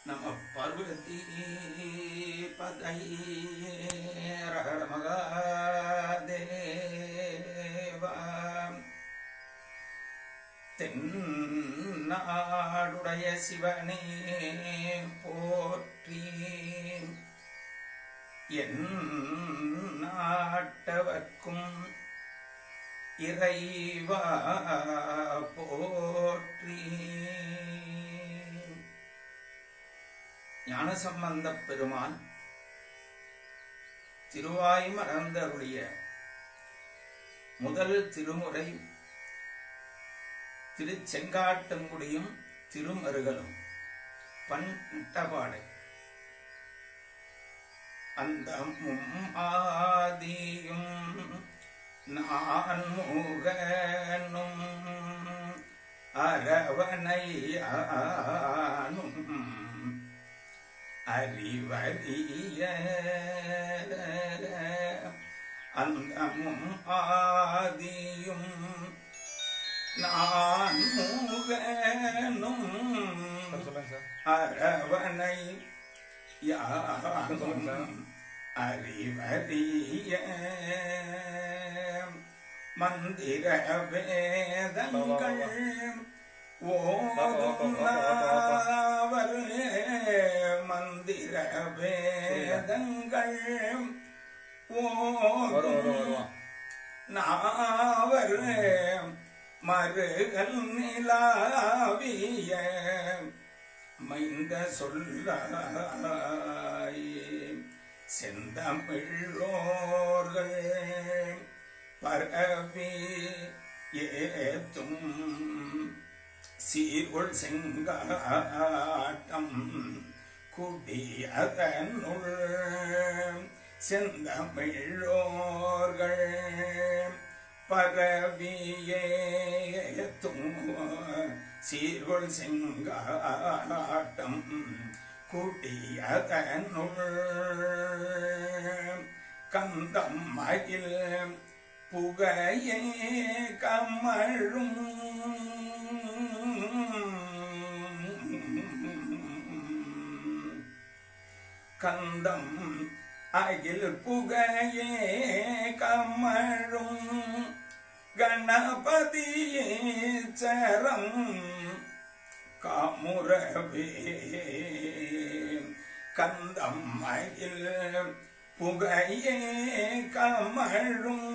நம பார்வதி பதை ரகர மகாதேவா தென்னாடுடைய சிவனே போற்றி என் நாட்டவர்க்கும் இறைவா போற்றி ஞானசம்பந்தப் பெருமான் திருவாய் மறந்தருடைய முதல் திருமுறை திருச்செங்காட்டங்குடியும் திருமருகலும் பண் இட்டபாடை அந்த ஆதியும் நான் முகனும் அரவணையானும் அறிவறிய அந்தமும் ஆதியும் நான் முகனும் சொல்லுங்க சார் அரவணை யாரும் அறிவறிய மந்திர வேதங்கள் ஓதும் நாவர் மந்திர வேதங்கள் வரும் வரும் ஓதும் வருவான் நாவர் மருகல் நிலாவிய மைந்த சொல்லாய் செந்தமிழோர்கள் பரவி ஏத்தும் சீர்கொள் செங்காட்டம் குடியதனுள் செந்தமிழோர்கள் பரவியேத்தும் சீர்கொள் செங்காட்டம் குடியதனுள் கந்தம் மகிழ் புகையே கமழும் கந்தம் அகில் புகையே கமழும் கணபதியே சரம் காமுரவே கந்தம் அகில் புகையே கமழும்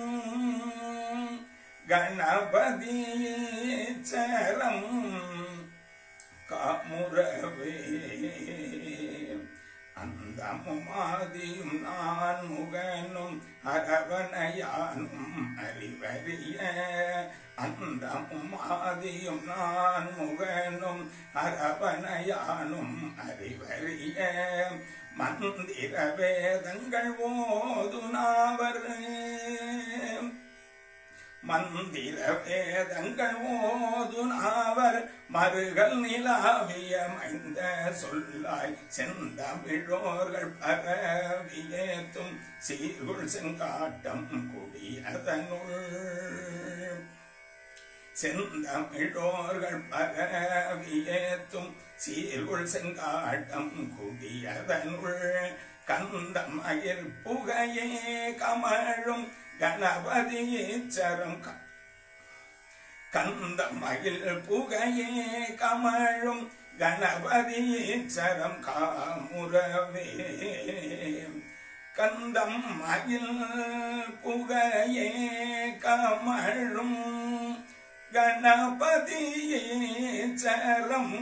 கணபதியே சரம் காமுரவே அந்தமுமாதியும் நான் முகனும் அரவணையானும் அறிவறிய அந்தமுமாதியும் நான் முகனும் அரவணையானும் அறிவறிய மந்திர வேதங்கள் ஓதுனாவர் மந்திர வேதங்கள் ஓதுனாவர் மருகல் நிலாவிய மைந்த சொல்லாய் செந்தமிழோர்கள் பரவியேத்தும் சீர்குள் செங்காட்டம் குடியதனுள் செந்தமிழோர்கள் பரவியேத்தும் சீர்குள் செங்காட்டம் குடியதனுள் கந்தம் அயிர் புகையே கமழும் கணபதி சரம் க- கந்தமயில் புகையே கமழும் கணபதி சரம் காமுரவே கந்தம் மயில் புகையே கமழும் கணபதி சரம்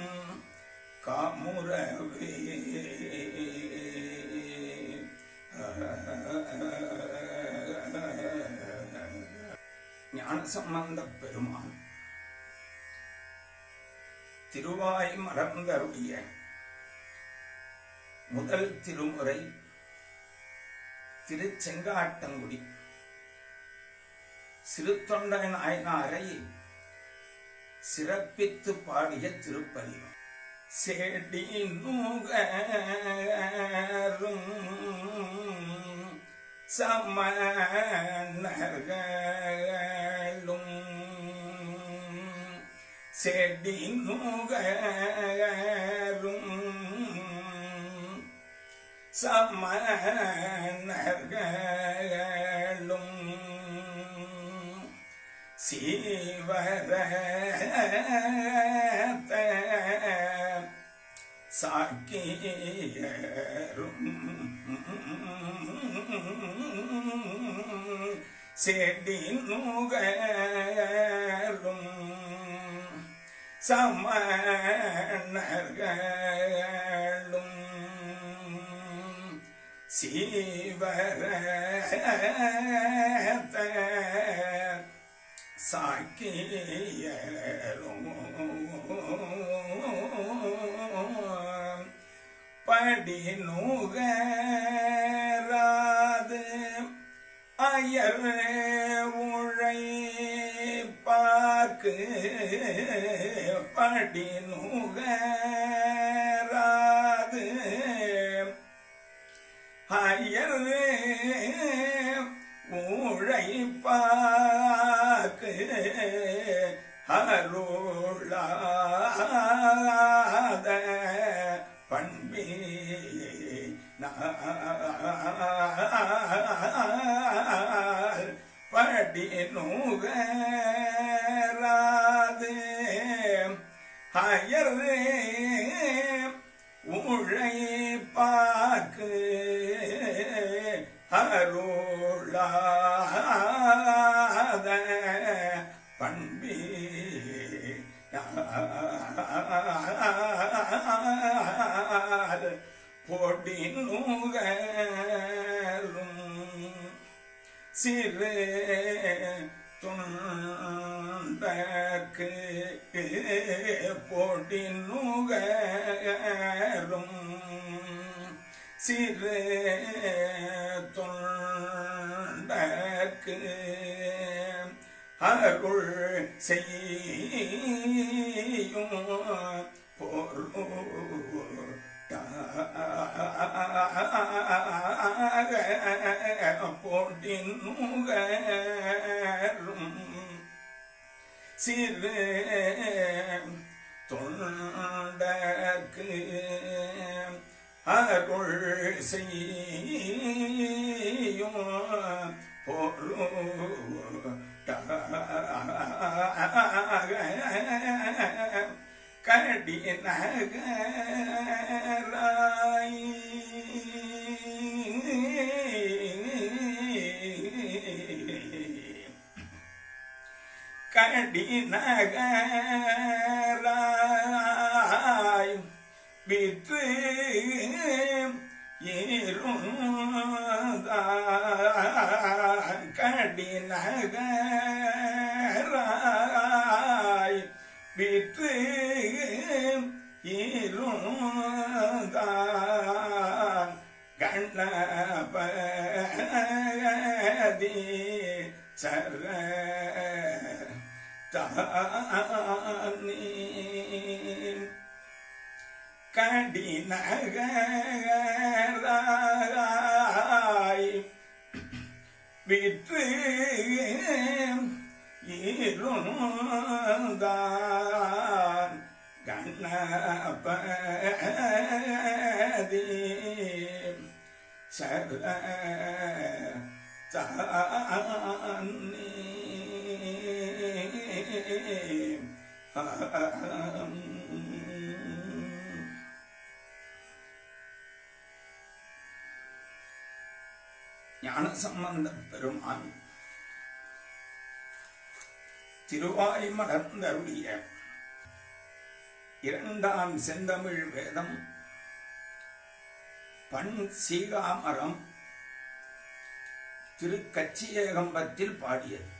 காமுரவே ஞானசம்பந்த பெருமான் திருவாய் மலர்ந்தருடைய முதல் திருமுறை திருச்செங்காட்டங்குடி சிறுத்தொண்ட நாயனாரை சிறப்பித்து பாடிய திருப்பதிகம் செடி நுகரும் சமணர்களும் செடி நுகரும் சமணர்களும் சீவரத்த சாக்கியரும் செடி நுகரும் சமணர்களும் சீவரத்த சாக்கியரும் படி நுகராது அயர் உழை பாக்கு படி நுகராது அயர் உழை பாக்கு அருளாத பண்பே படி நுகராது அயர் உழை பாக்கு அருளாத பண்பே பொடி நுகரும் சிறு துண்டக்கு பொடி நுகரும் சிறு தொண்டக்கு அருள் செய்யும் பொருட்டின் நுகரும் சிறு தொண்டக்கு அருள் செய்யும் பொருட்டாக கடி நகராய் கடி நகராய் விற்று ஏறும் கடி நகராய் விற்று இருந்தான் கண்ணபதி சர தானி கடி நகராய் விற்று இருந்தான் கண்ணபதி சர தானி ஞானசம்பந்த பெருமான் திருவாய் மலர்ந்தருடைய இரண்டாம் செந்தமிழ் வேதம் பண் சீகாமரம் திருக்கச்சியேகம்பத்தில் பாடியது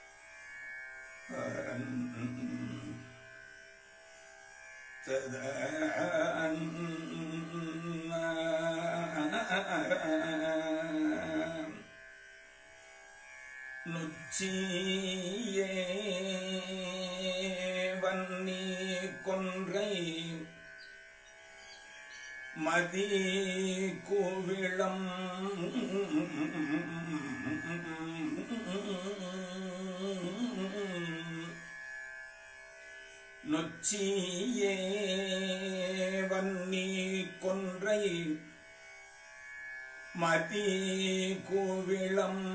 நுச்சியே வன்னி கொன்றை மதி கோவிளம் நொச்சியே வன்னி கொன்றை மதி கோவிளம்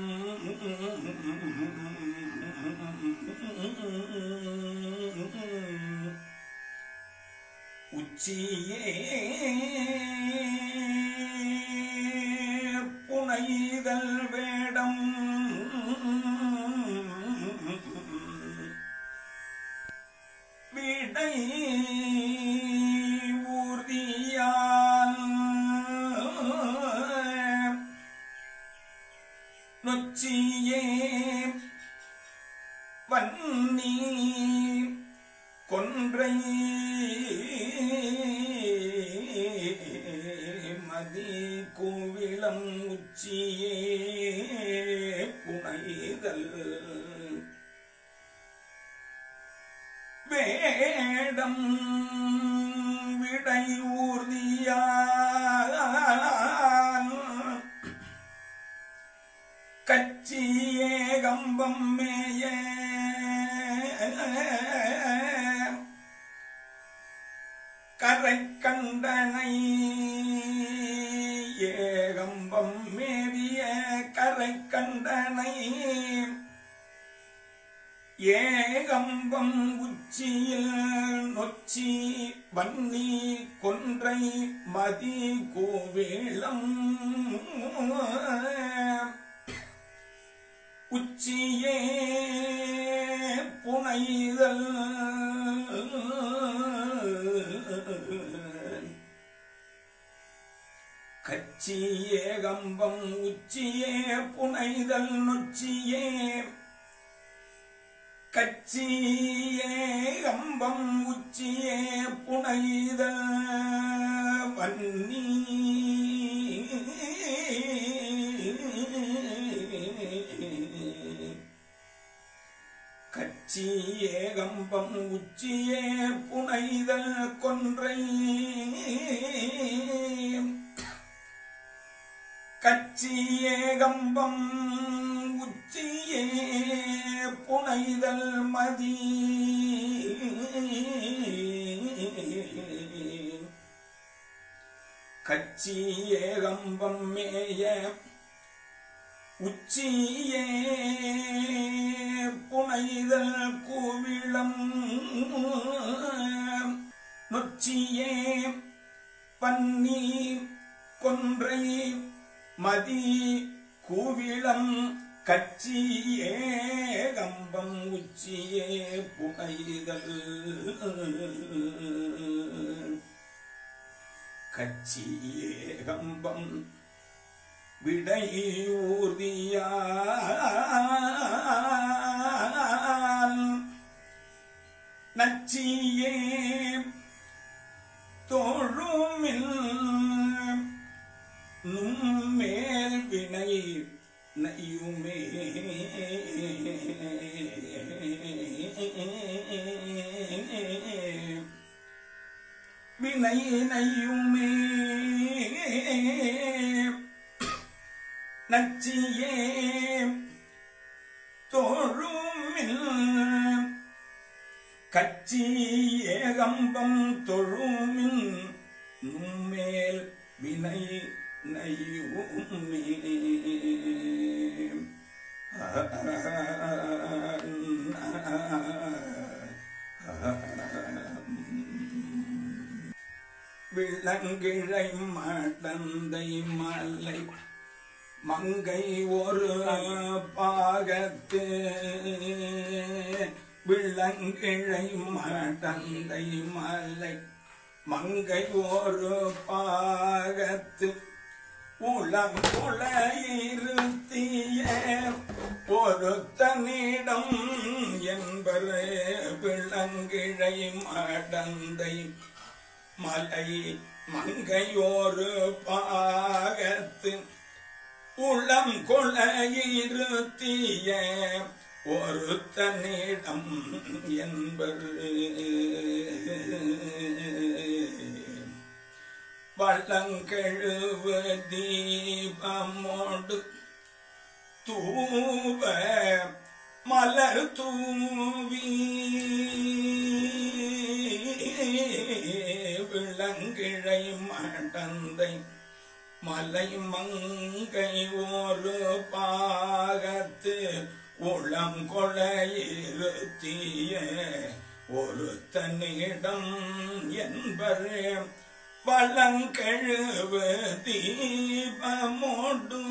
உச்சியே புனைதல் வேடம் விடை ஊர்தியால் நொச்சியே வன்னி கொன்றை மதி கோவிலம் உச்சியே புனைதல் வேடம் விடை ஊர்தியான் கச்சியே கம்பம் மேய கரை கண்டனை ஏகம்பம் மேவிய கரை கண்டனை ஏகம்பம் உச்சியில் நொச்சி வன்னி கொன்றை மதி கோவேளம் உச்சியே புனைதல் கச்சியே கம்பம் உச்சியே புனைதல் நொச்சியே கச்சியே கம்பம் உச்சியே புனைத வன்னி கச்சியே கம்பம் உச்சியே புனைதல் கொன்றை கச்சியே கம்பம் உச்சியே புனைதல் மதி கச்சியே கம்பம் மேய உச்சியே புனைதல் கோவிளம் நொச்சியே பன்னி கொன்றை மதி கூவிளம் கச்சியே கம்பம் உச்சியே புனைதல் கச்சியே கம்பம் விடை ஊர்தியால் நச்சியே தோழுமில் நும்மேல் வினை நையுமே வினை நையுமே நச்சியே தோழுமில் கச்சியே கம்பம் தொழுமின் நும்மேல் வினை நையுமே விளங்கிழை மடந்தை மலை மங்கை ஒரு பாகத்து விளங்கிழை மடந்தை மலை மங்கை ஒரு பாகத்து உளம் இருத்திய பொருத்தனிடம் என்பர் விளங்கிழை மடந்தை மலை மங்கையோரு பாகத்து உளம் கொளையிருத்திய ஒருத்தனிடம் என்பர் வள்ளங்கெழுவ தீபமோடு தூவ மலர் தூவி பழங்கிழை மடந்தை மலை மங்கை ஒரு பாகத்து உளம் கொலையிருத்திய ஒரு தன்னிடம் என்பர் பழங்கழுவு தீபமோடு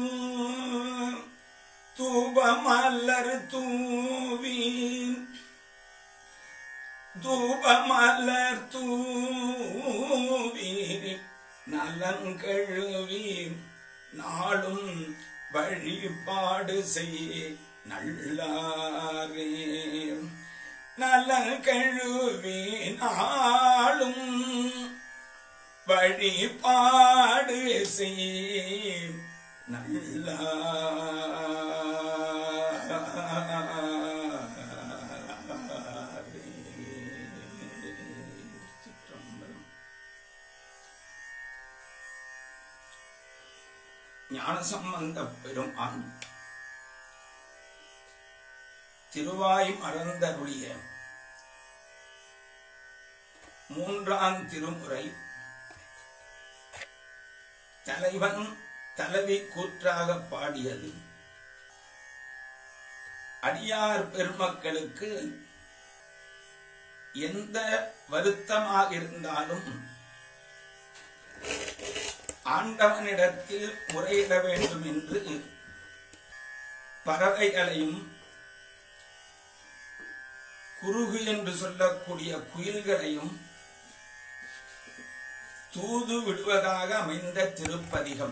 தூபமலர் தூவி தூபமலர் தூவி நலங்கழுவி நாளும் வழிபாடு செய் நல்லாரே நலங்கழுவி நாளும் வழிபாடு செய் நல்லாரே ஞானசம்பந்த பெருமான் திருவாய் மறந்தருளிய மூன்றாம் திருமுறை தலைவன் தலைவி கூற்றாக பாடியது அடியார் பெருமக்களுக்கு எந்த வருத்தமாக இருந்தாலும் ஆண்டவனிடத்தில் முறையிட வேண்டும் என்று பறவைகளையும் குருகு என்று சொல்லக்கூடிய குயில்களையும் தூது விடுவதாக அமைந்த திருப்பதிகம்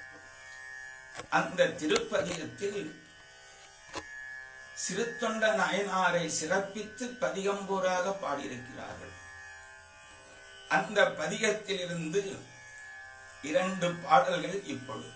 அந்த திருப்பதிகத்தில் சிறுத்தொண்ட நாயனாரை சிறப்பித்து பதிகம்பூராக பாடியிருக்கிறார்கள் அந்த பதிகத்திலிருந்து இரண்டு பாடல்கள் இப்பொழுது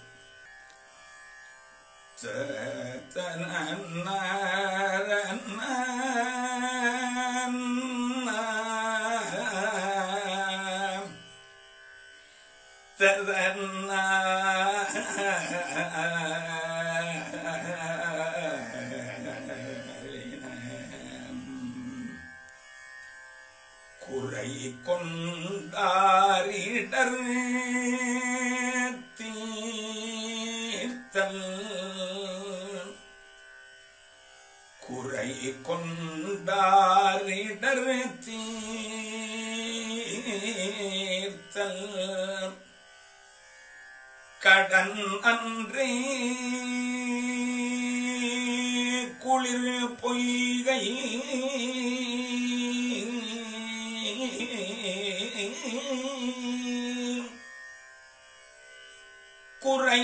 குறை கொண்டாரிடர் தீர்த்தல் குறை கொண்டாரிடர் தீர்த்தல் கடன் அன்றே குளிர் பொய்கை குறை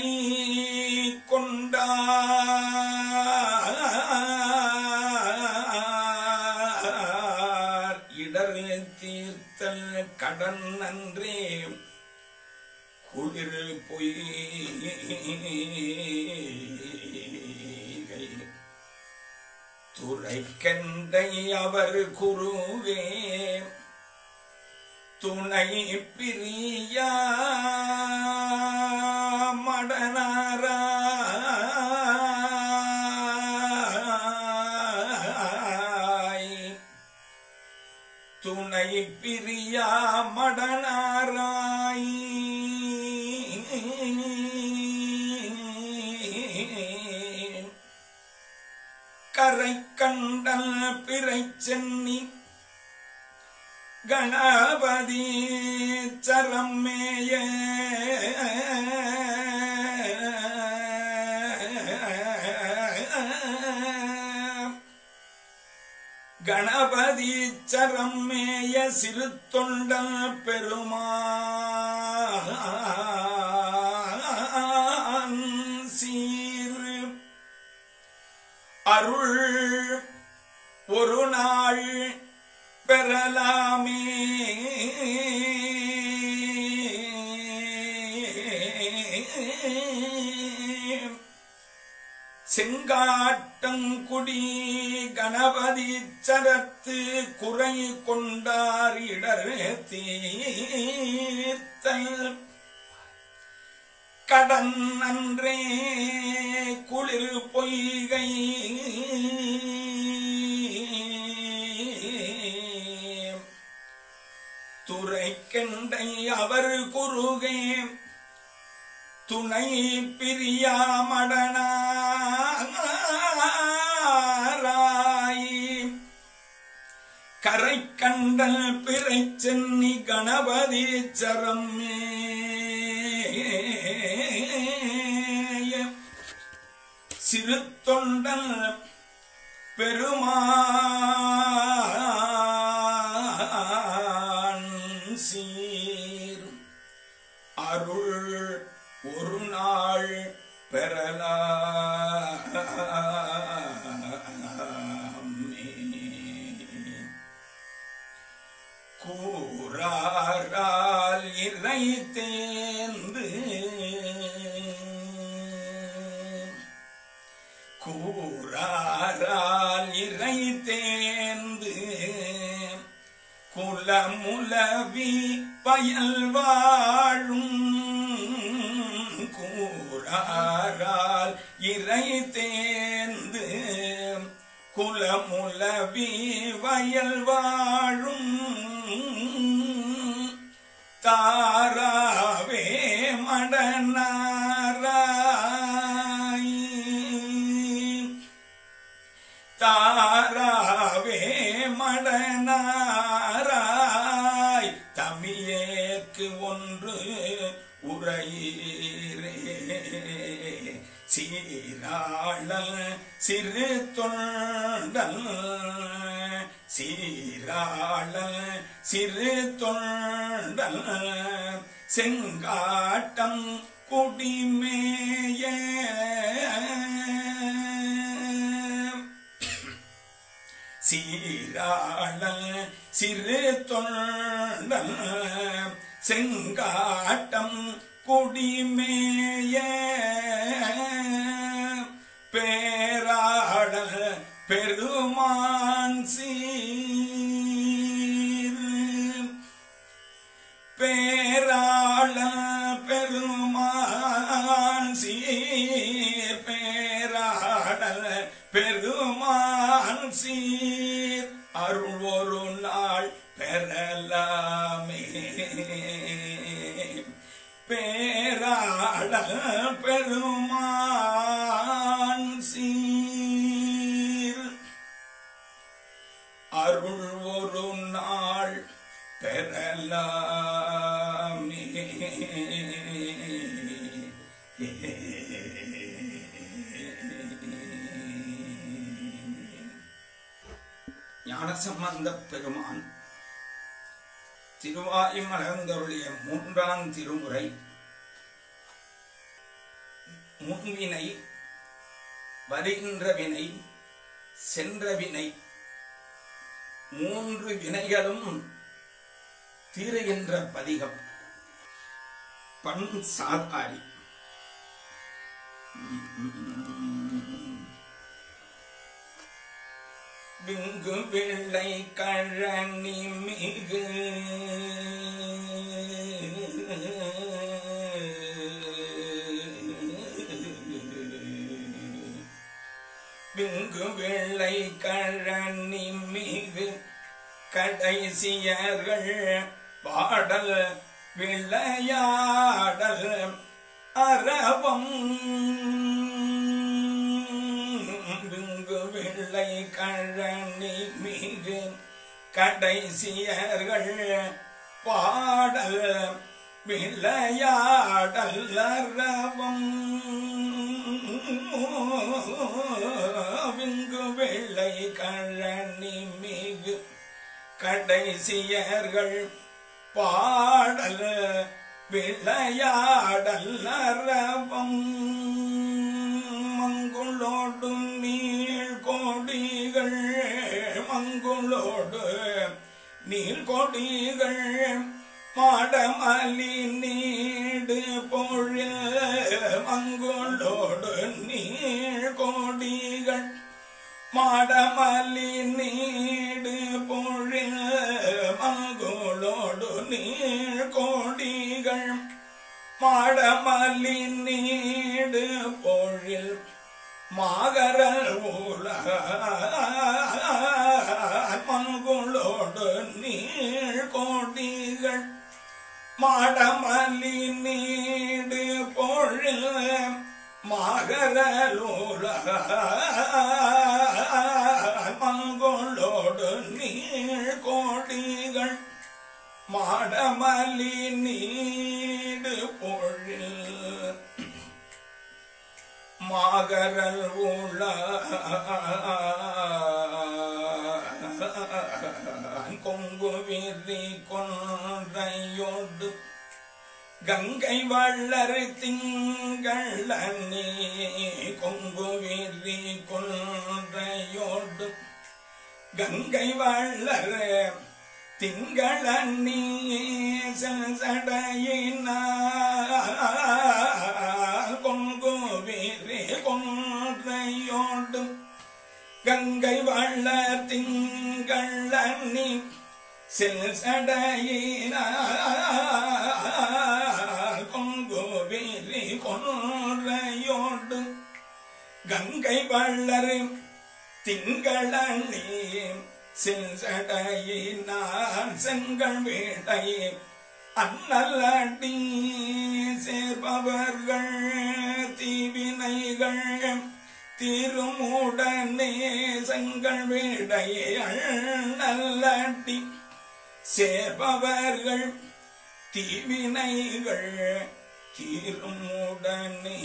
கொண்டார் இடர் தீர்த்தல் கடன் அன்றே குளிர் பொய்கை துறைக்கண்டை அவர் குருவே துணை பிரியா மடனாராய் துணை பிரியா மடனாராய் கரை கண்டல் பிறை சென்னி கணபதி சரமேய கணபதி சரமேய சிறு தொண்டல் பெருமான் சீர் அருள் ஒரு நாள் பெறலாமே செங்காட்டங்குடி கணபதி சரத்து குறை கொண்டார் இடர் தீர்த்தல் கடன் அன்றே குளிர் பொய்கை துறைக்கெண்டை அவர் குறுகே துணை பிரியாமடனாய் கரை கண்டல் பிறை சென்னி கணபதி சரமே சிறு தொண்டல் பெருமான் சீர் அருள் ஒரு நாள் பெறலாமே கூறாரால் இறை தேர்ந்து கூறாரால் இறை தேர்ந்து குலமுலவி பயல் வாழும் கூறாரால் இறை தேர்ந்து குலமுலவி வயல் வாழும் தாராவே மடனாராய் தாராவே மடனாராய் தமியேற்கு ஒன்று உரையீரே சீராளல் சிறு தொண்டல் சீராளல் சிறு தொண்டல் செங்காட்டம் குடிமேய சீராளல் சிறு தொண்டல் செங்காட்டம் குடிமேய பேராடல் பெருமான் சீர் பேராள பெருமான் சீர் பேராடல் பெருமான் சீர் அருள் ஒரு நாள் பெறலாமே பேராள பெருமான் சீர் அருள் ஒரு நாள் பெறலாமே ஞானசம்பந்த பெருமான் திருவாயுமலர்ந்தருளிய மூன்றாம் திருமுறை முன்வினை வருகின்ற வினை சென்ற வினை மூன்று வினைகளும் தீருகின்ற பதிகம் பண் சாதாரி விங்கு வெள்ளை கழனி மிகு விங்கு வெள்ளை கழனி மிகு கடைசியர்கள் பாடல் விளையாடல் அரவம் விங்கு வெள்ளை கழனி மிகு கடைசியர்கள் பாடல் விளையாடல் அரவம் விங்கு வெள்ளை கழனி மிகு கடைசியர்கள் பாடல் விளையாடல் அரவம் மங்குளோடு நீள் கொடிகள் மங்குளோடு நீள் கொடிகள் மாடமலி நீடு பொழில் மங்குளோடு நீள் கொடிகள் மாடமல்லி நீடு பொழில் மங்குளோடு நீள் கோடிகள் மாடமல்லி நீடு பொழில் மாகரல் ஊழ மங்குளோடு நீள் கோடிகள் மாடமல்லி நீடு பொழில் மகரலூல மங்கோளோடு நீள் கோடிகள் மாடமல்லி நீடு பொழில் மாகரல் உள்ள கொங்கு விரி கொன்றையோடு கங்கை வள்ளர் திங்கள் அன்னி கொங்கு விரி கொன்றையோடு கங்கை வள்ளர் திங்கள் அன்னி சடையினார் கொங்கு வீரே கொன்றையோடு கங்கை வள்ளர் திங்கள் அன்னி செல் சடையினார் கொங்கு வீரே கொன்றையோடு கங்கை வள்ளர் திங்களி செஞ்சடையினான் செங்கல் வேடை அண்ணலடி சேர்பவர்கள் தீவினைகள் திருமுடனே செங்கல் வேடை அண்ணலடி சேர்பவர்கள் தீவினைகள் தீருமுடனே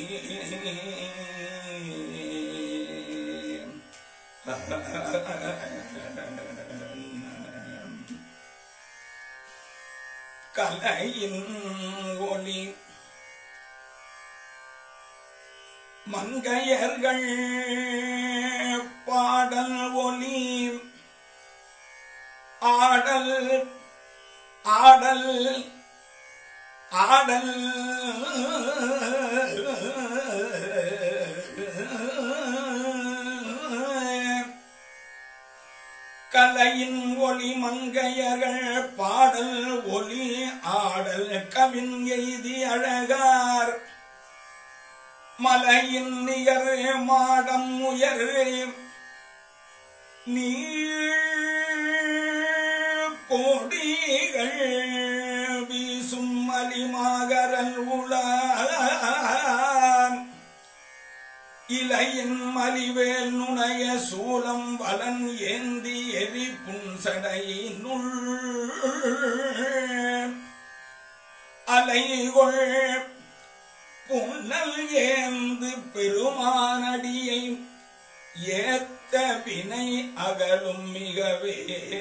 கலையின் ஒளி மங்கையர்கள் பாடல் ஒளி ஆடல் ஆடல் ஆடல் கலையின் ஒளி மங்கையர்கள் பாடல் ஒளி ஆடல் கவின் எய்தி அழகார் மலையின் நிகர் மாடம் உயர் நீள் கோடிகள் வீசும் மலிமாகரல் உளான் இலையின் மலிவேல் நுணைய சூலம் வலன் ஏந்தி எரி புன்சடையினுள் அலைகொள் புன்னல் ஏந்து பெருமானடியை ஏத்த வினை அகலும் மிகவே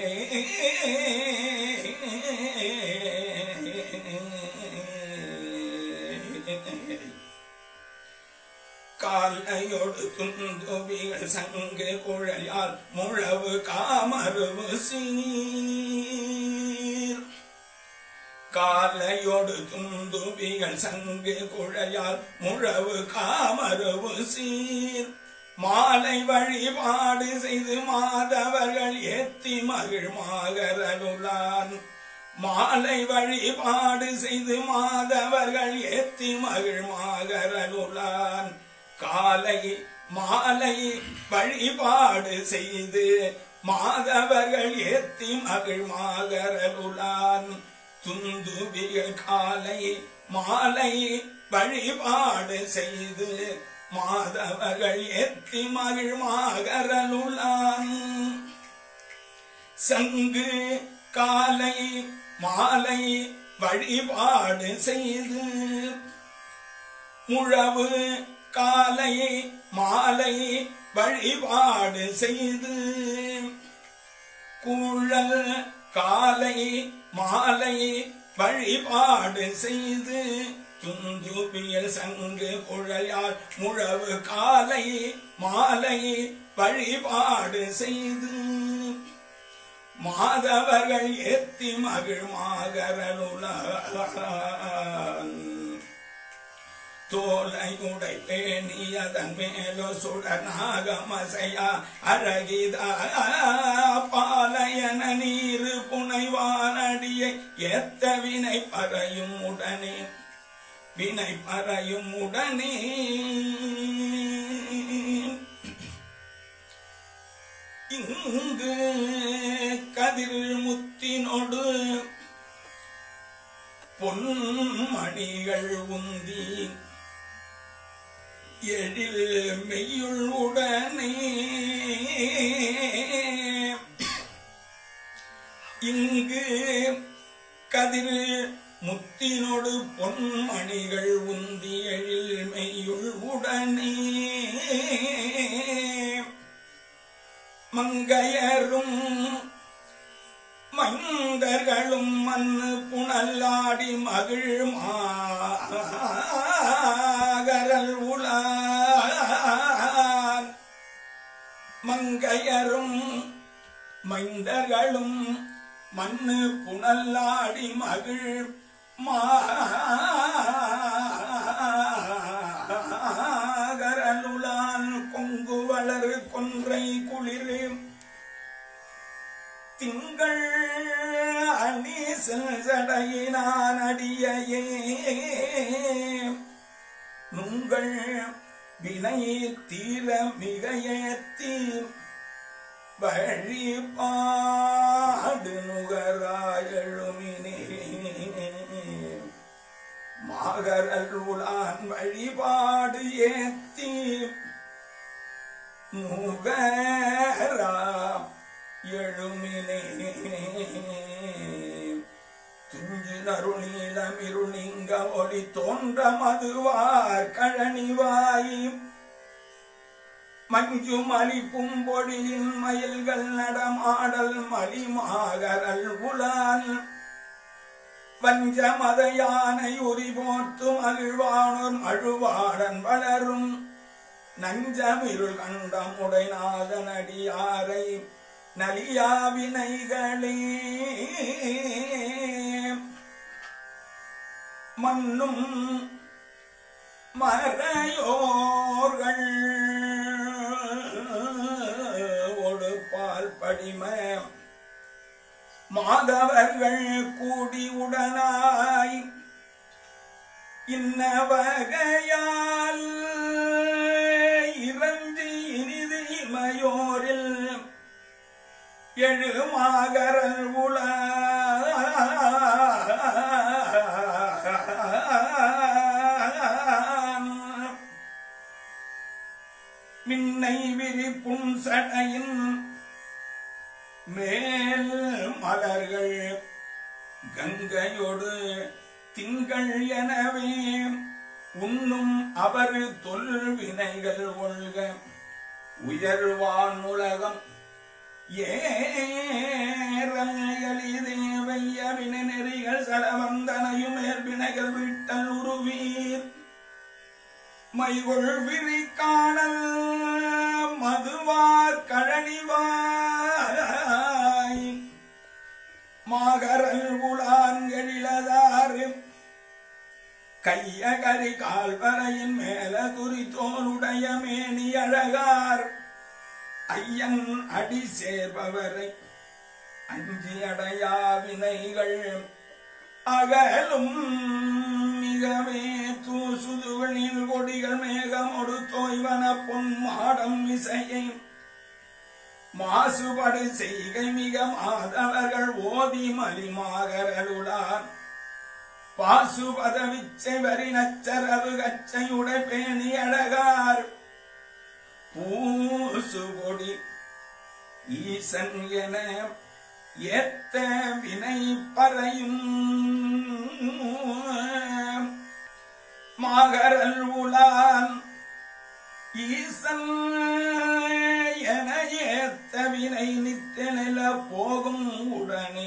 காலையொடு துந்துவிகள் சங்கு குழையால் முழவு காமருவு சீர் காலையொடு துந்துவிகள் சங்கு குழையால் முழவு காமருவு சீர் மாலை வழிபாடு செய்து மாதவர்கள் ஏத்தி மகிழ் மாகரலுலான் மாலை வழிபாடு செய்து மாதவர்கள் ஏத்தி மகிழ் மாகரலுலான் காலை மாலை வழிபாடு செய்து மாதவர்கள் ஏத்தி மகிழ் மாகரலுலான் துந்துவிகள் காலை மாலை வழிபாடு செய்து மாதவர்கள் எத்தி மகிழ் மாகரலுளான் சங்கு காலை மாலை வழிபாடு செய்து முழவு காலை மாலை வழிபாடு செய்து குழல் காலை மாலை வழிபாடு செய்து துந்துபியல் சங்கு குழையால் முழவு காலை மாலை வழிபாடு செய்து மாதவர்கள் ஏத்தி மகிழ் மாகரலுளான் தோலையுடை பேணியதன் மேலோ சுடனாகமசையா அழகிதா பாலையன நீரு புனைவானடியை ஏத்த வினை பறையும் உடனே வினை பறையும் உடனே இங்கு கதிர் முத்தினோடு பொன்மணிகள் உந்தி எழில் மெய்யுள் உடனே இங்கு கதிர் முத்தினொடு பொன்மணிகள் உந்தி எழில் மெய்யுள் உடனே மங்கையரும் மைந்தர்களும் மண்ணு புனல்லாடி மகிழ் மாகரல் உளான் மங்கையரும் மைந்தர்களும் மண்ணு புனல்லாடி மகிழ் மாகரலுளான் கொங்கு வளரு கொன்றை குளிரு திங்கள் அணி செல்சடையினான் அடியையே நுங்கள் வினை தீர மிகையேத்தி வழிபாடு நுகராயழுமினே மாகரல் உலான் வழிபாடு ஏத்தி நுகரா எழுமினே துஞ்சு நருநீலம் இருளிங்க ஒளி தோன்ற மதுவார் கழனிவாய் மஞ்சு மலி பும்பொழியின் மயில்கள் நடமாடல் மலிமாகரல் உலான் வஞ்ச மத யானை உரி போர்த்து மகிழ்வானோர் மழுவாடன் வளரும் நஞ்சமிருள் கண்டம் உடைநாதன் அடியாரை நலியாவினைகளே மண்ணும் மறையோர்கள் ஒடு பால் படிம மாதவர்கள் கூடி உடனாய் இன்ன வகையால் இறஞ்சி இனிது இமையோரில் எழுமாகரல் உள மின்னை விரிப்பும் சடையின் மேல் மலர்கள் கங்கையோடு திங்கள் எனவே உண்ணும் அவர் தொல்வினைகள் ஒழ்க உயர்வான் உலகம் ஏறலிதேவைய வினநெறிகள் சலவந்தனையும் ஏற்பினைகள் விட்டல் உருவீர் மைகொள் விரி காணல் மதுவார் கழனிவாய் மாகரல் உலான்களிலதாறு கைய கரி கால்வரையின் மேல துரி தோளுடைய மேனி அழகார் ஐயன் அடி சேர்பவரை அஞ்சி அடையா வினைகள் அகலும் மிகவே தூசுதுகளில் கொடிகள் மேகமொடு தோய்வன பொன் மாடம் இசையை மாசுபடு செய்கை மிக மாதவர்கள் ஓதி மலிமாகரலுளார் பாசுபத விச்சை வரி நச்சரவு கச்சையுடை பேணி அழகார் பூசுபொடி ஈசன் என ஏத்த வினை பறையும் மாகரல் உலான் ஈசன் என ஏத்த வினை நித்தனில போகும் உடனே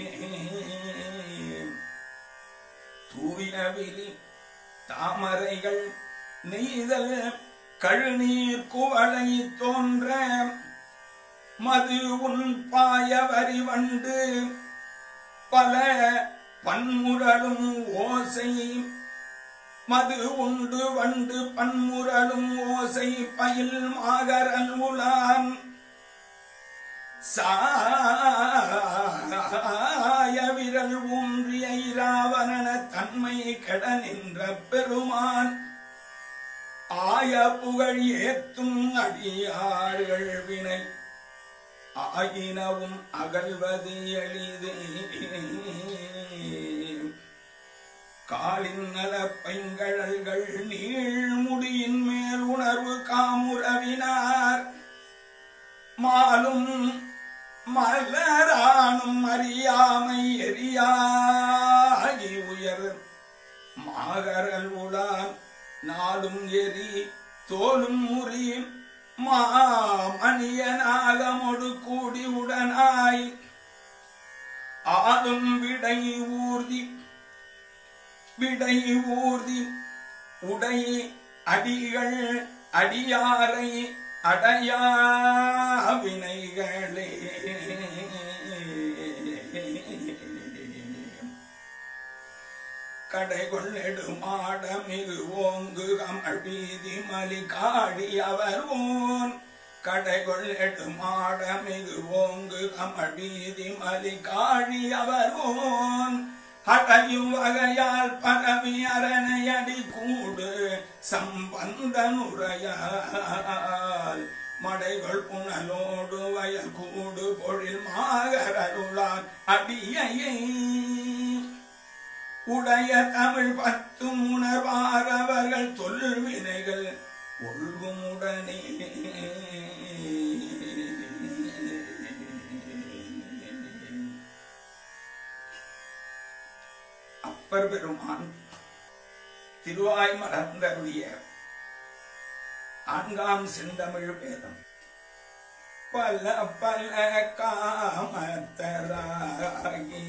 தூயவிரி தாமரைகள் நெய்தல் கழுநீர் குவளை தோன்ற மது உன் பாயவரி வண்டு பல பன்முரலும் ஓசை மது உண்டு வண்டு பன்முரலும் ஓசை பயில் மாகரல் உலான் சாய விரல் ஊன்றிய இராவணன தன்மை கெட நின்ற பெருமான் ஆய புகழ் ஏத்தும் அடியார்கள் வினை ஆயினவும் அகழ்வது எளிதே மாலின் நல பைங்கழல்கள் நீழ்முடியின் மேல் உணர்வு காமுறவினார் மாலும் மலரானும் அறியாமை எரியாகி உயர் மாகரல் உளான் நாளும் எரி தோலும் முறி மாமணியனாகமொடு கூடி உடனாய் ஆளும் விடை ஊர்தி விடை ஊர்தி உடை அடிகள் அடியாரை அடையா வினைகளே கடை கொள்ளெடுமாட மிகு ஓங்கு கமல் வீதி மலி காடி அவர் ஓன் கடை கொள்ளெடுமாட மிகு ஓங்கு கமல் வீதி மலி காடி அவர் ஓன் அடையும் வகையால் பரவி அரணையடி கூடு சம்பந்தனுரையால் மடைகள் புனலோடு வயல் கூடு பொழில் மாகரருளான் அடியை உடைய தமிழ் பத்தும் உணர்வாரவர்கள் தொல்வினைகள் ஒழுகுமுடனே அப்பர் பெருமான் திருவாய் மலர்ந்தருடைய நான்காம் செந்தமிழ் வேதம் பல பல காமத்தராகி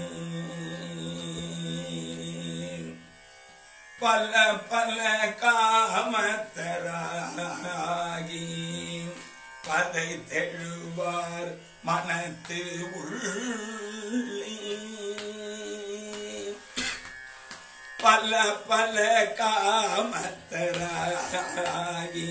பல பல காமத்தராகி பதை தெழுவார் மனத்து உள்ளே பல பல காமத்தராகி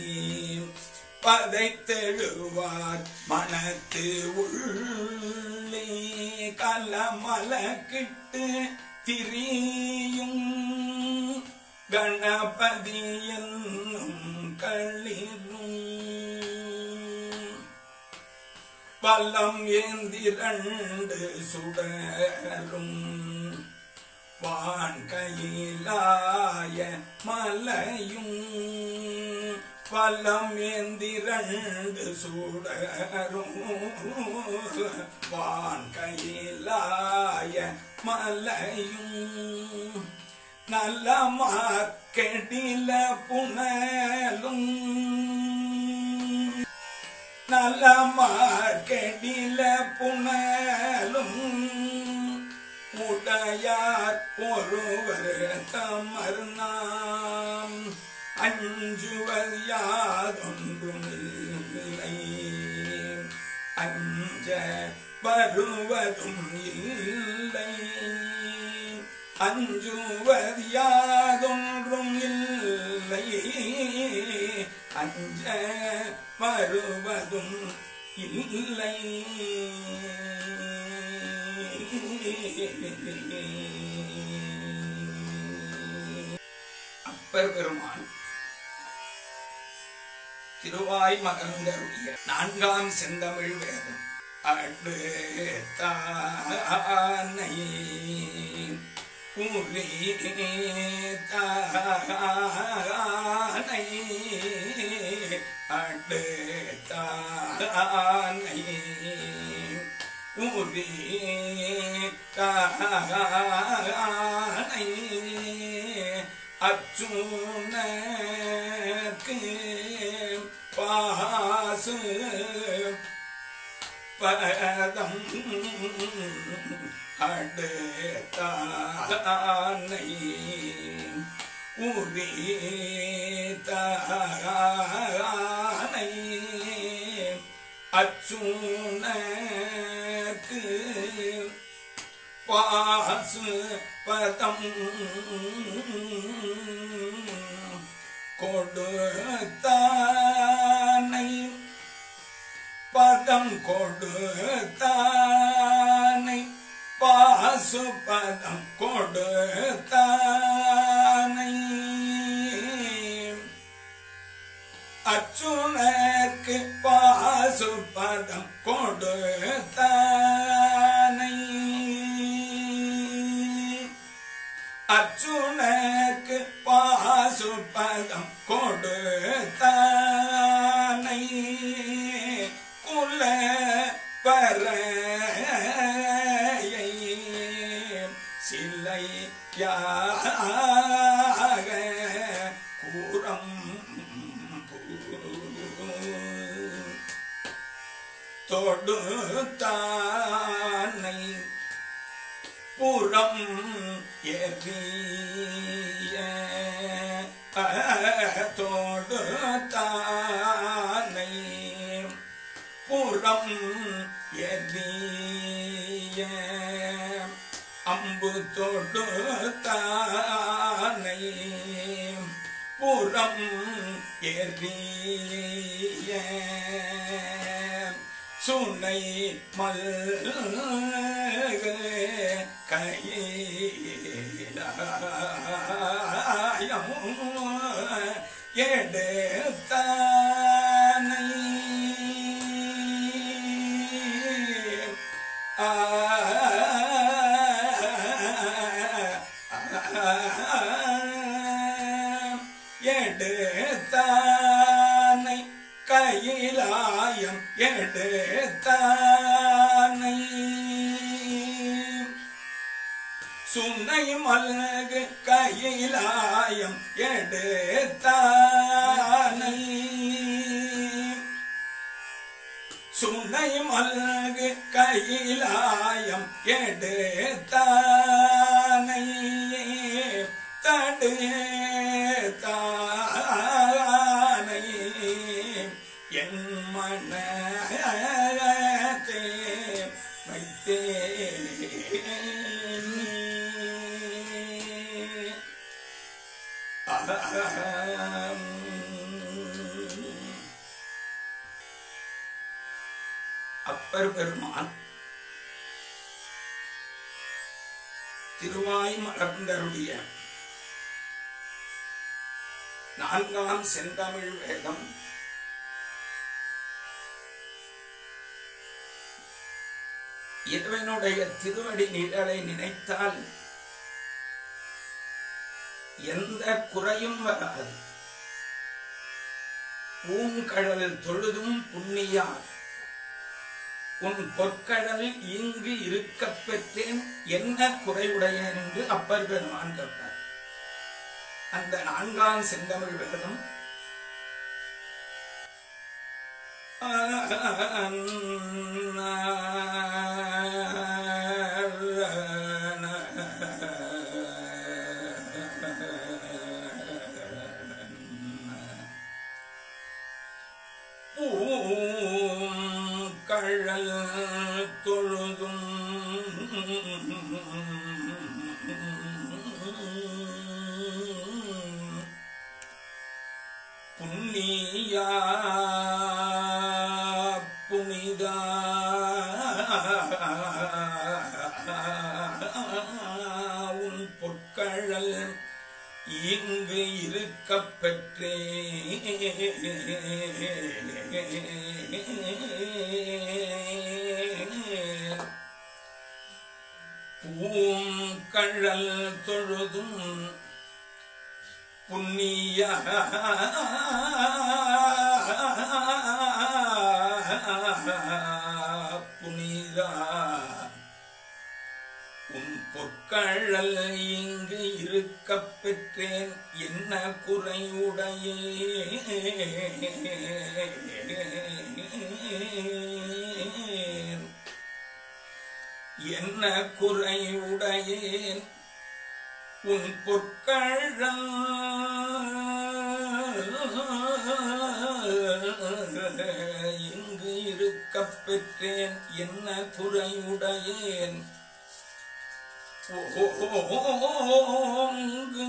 பதைத்தெழுவார் மனத்து உள்ளே கலமல கிட்டு திரியும் கணபதி என்னும் களிரும் பல்லம் ஏந்திரண்டு சுடரும் வான் கையிலாய மலையும் பல்லம் ஏந்திரண்டு சுடரும் வான் கையிலாய மலையும் நல்ல மார்க்கெட்டில புனலும் நல்ல மார்க்கெட்டில புனலும் உடையார் ஒருவர் தமர் நாம் அஞ்சுவர் யாதொன்றும் இல்லை அஞ்ச வருவதும் இல்லை அஞ்சுவர் யாதொன்றும் இல்லை அஞ்ச வருவதும் இல்லை அப்பர் பெருமான் திருவாய் மகந்தருடைய நான்காம் செந்தமிழ் வேதம் அடு தானை உரி தானை அடு தானை உரி தானை அச்சுனக்கு பாசு பதம் அடுத்தானை உரி தானை அச்சுனக்கு பாசு பதம் கொடுத்தானை பதம் கொடுத்தானை பாசு பதம் கொடுத்தானை அச்சுனக்கு பாசு பதம் கொடுத்தானை அர்ஜுனக்கு பாசுபதம் கொடுத்தானை குல பறையை சிலை யாக கூறம் தொடுத்தானை புறம் எறிய தொடுத்தானை புறம் எறிய அம்பு தொடுத்தானை புறம் எறிய சுனை மல்க கையிலாயம் எடுத்தானை எடுத்தானை கையிலாயம் எடுத்தானை சுனை மல்கு கையிலாயம் எடுத்தானை சுனை மல்கு கையிலாயம் எடுத்தானை தடு தானை என் மனத்தே வைத்தே அப்பர் பெருமான் திருவாய் மலர்ந்தருடைய நான்காம் செந்தமிழ் வேதம் இறைவனுடைய திருவடி நிழலை நினைத்தால் எந்த குறையும் வராது பூங்கடல் தொழுதும் புண்ணியார் உன் பொற்கடல் இங்கு இருக்கப் பெற்றேன் என்ன குறைவுடையேன் என்று அப்பர் பெருமான் கேட்டார் அந்த நான்காம் செந்தமிழ் வேதம் பூங்கழல் தொழுதும் புண்ணியா புனிதா உன் பொற்கழல் இங்கு இருக்கப் பெற்றே பூங்கழல் தொழுதும் புண்ணிய புனிதா உன் பொற்கழல் இங்கு இருக்கப் பெற்றேன் என்ன குறையுடையே என்ன குறையுடையேன் உன் பொற்கழல் இங்கு இருக்கப் பெற்றேன் என்ன குறையுடையேன் ஓங்கு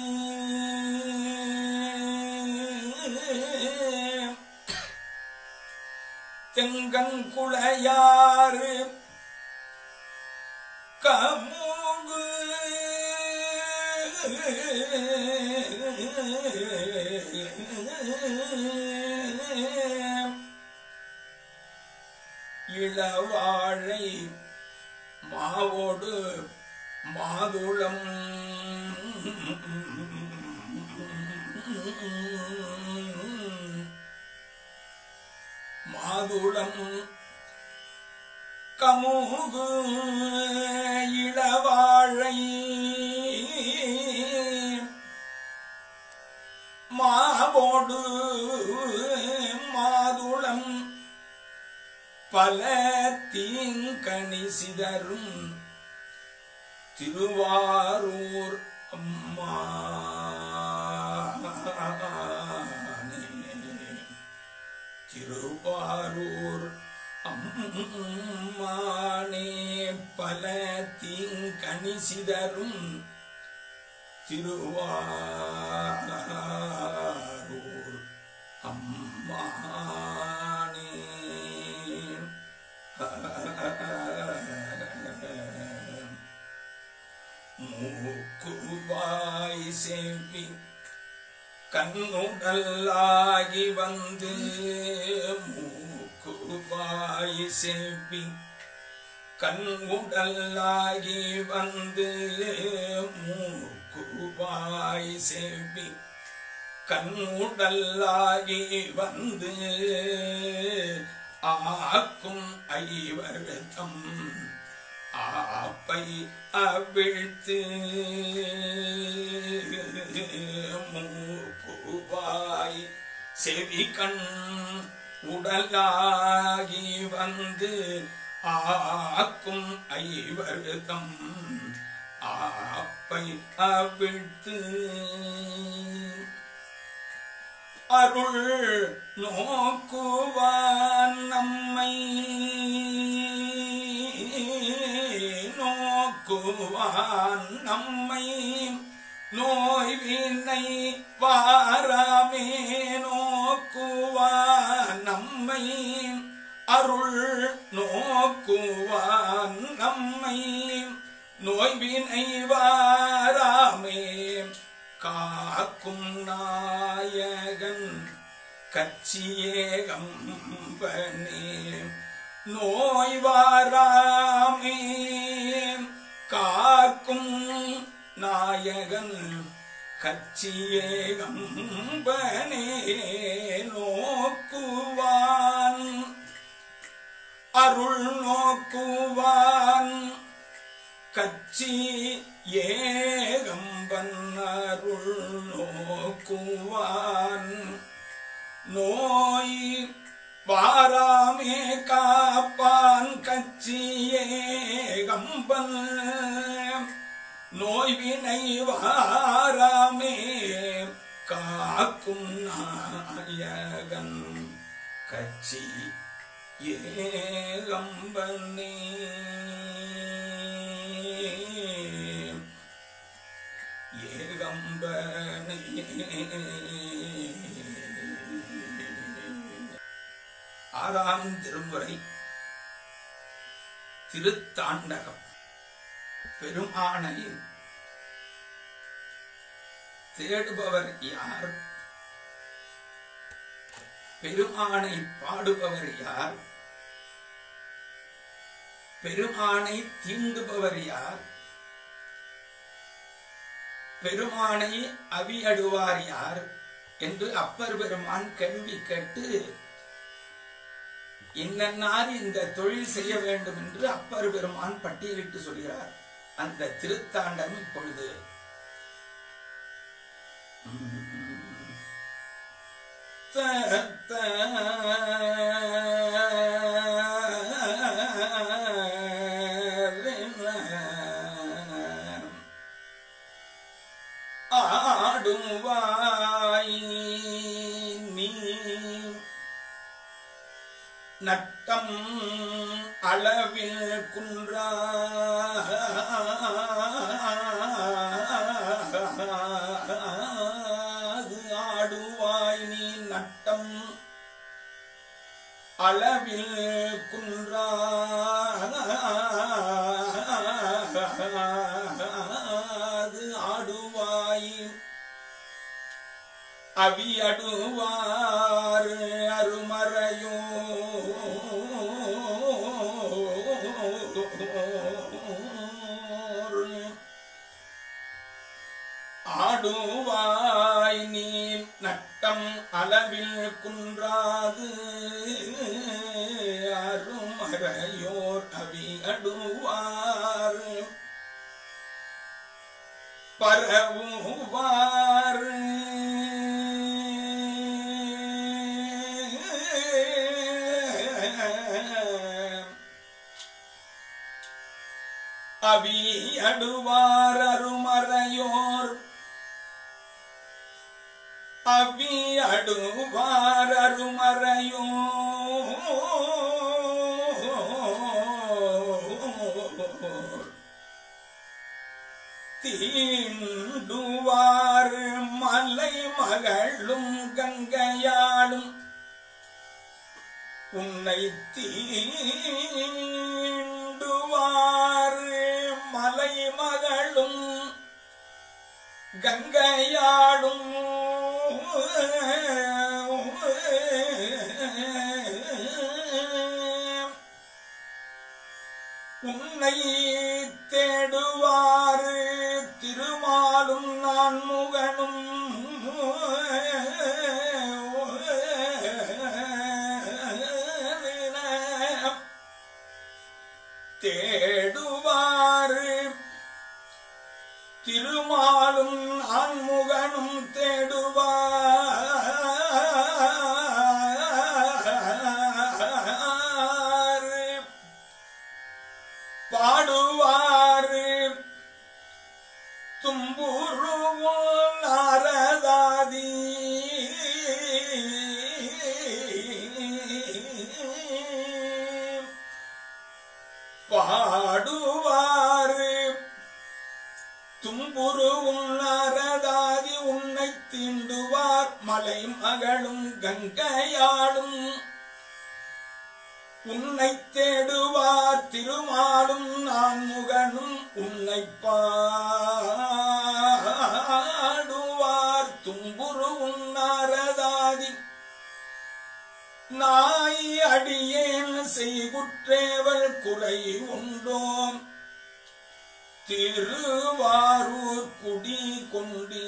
தெங்கன் குளையாறு கமுகு இளவாழை மாவோடு மாதுளம் மாதுளம் கமுகு இளவாழை மாவோடு மாதுளம் பல தீங்கணி சிதறும் திருவாரூர் அம்மா திருவாரூர் அம்மானே பல தீங்கணி சிதறும் திருவாரூர் அம்மானே மூக்குவாய் செவி கண்ணுடல்லாகி வந்து மூக்குவாய் செவி கண்ணுடல்லாகி வந்து மூக்குவாய் செவி கண்ணுடல்லாகி வந்து ஆக்கும் ஐவர்தம் ஆப்பை அவிழ்த்து மூக்குவாய் செவி கண் உடலாகி வந்து ஆக்கும் ஐவர்தம் ஆப்பை அவிழ்த்து அருள் நோக்குவான் நம்மை நோக்குவான் நம்மை நோய்வினை வாராமே நோக்குவான் நம்மை அருள் நோக்குவான் நம்மை நோய்வினை வாராமே காக்கும் நாயகன் கச்சியேகம்பனே நோய் வாராமே காக்கும் நாயகன் கச்சியேகம்பனே நோக்குவான் அருள் நோக்குவான் கச்சி ஏகம்பன் அருள் நோக்குவான் நோய் வாராமே காப்பான் கச்சி ஏகம்பன் நோய்வினை வாராமே காக்கும் நாயகன் கச்சி ஏகம்பனே ஏகம்பனே ஆறாம் திருமுறை திருத்தாண்டகம் பெருமானை தேடுபவர் யார் பெருமானை பாடுபவர் யார் பெருமானை தீண்டுபவர் யார் பெருமானை அவியடுவார் யார் என்று அப்பர் பெருமான் கேள்வி கேட்டு இன்னன்னார் இந்த தொழில் செய்ய வேண்டும் என்று அப்பர் பெருமான் பட்டியலிட்டு சொல்கிறார் அந்த திருத்தாண்டம் இப்பொழுது ஆடுவாய் நீ நட்டம் அளவில் குன்றா ஆடுவாய் நீ நட்டம் அளவில் குன்றா ஆடுவாய் அவியடுவார் அருமறையோ ஆடுவாய் நீ நட்டம் அளவில் குன்றாது அருமறையோர் அவி அடுவார் பரவுவார் அவி அடுவார் அருமறையோர் அவி அடுவார் அருமறையோர் தீண்டுவார் மலை மகளும் கங்கையாளும் உன்னை தீண்டுவார் மலை மகளும் கங்கையாளும் உன்னை தேடுவார் திருமாலும் நான் முகனும் தேடுவார் திருமாலும் ஆண்முகனும் தேடுவார் பாடுவாரு தும்புருவோம் நாரதாதி பாடுவாரு தும்புருவும் நாரதாதி உன்னை தீண்டுவார் மலை மகளும் கங்கையாடும் உன்னை தேடுவார் திருமாலும் நான் முகனும் உன்னை பாடுவார் தும்புரு உன்னாரதாதி நாய் அடியேன் செய்குற்றேவல் குறை உண்டோம் திருவாரூர் குடி கொண்டீ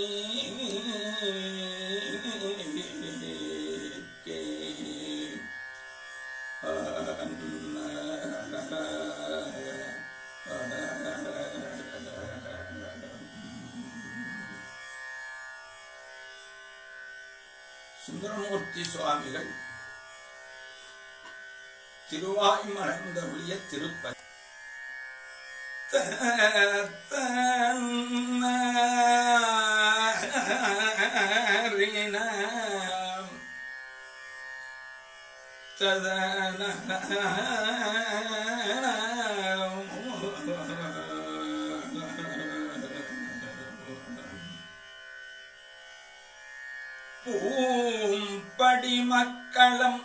சுந்தரமூர்த்தி சுவாமிகள் திருவாய் மலர்ந்த ஒளிய திருப்பதி பூம்படி மக்களம்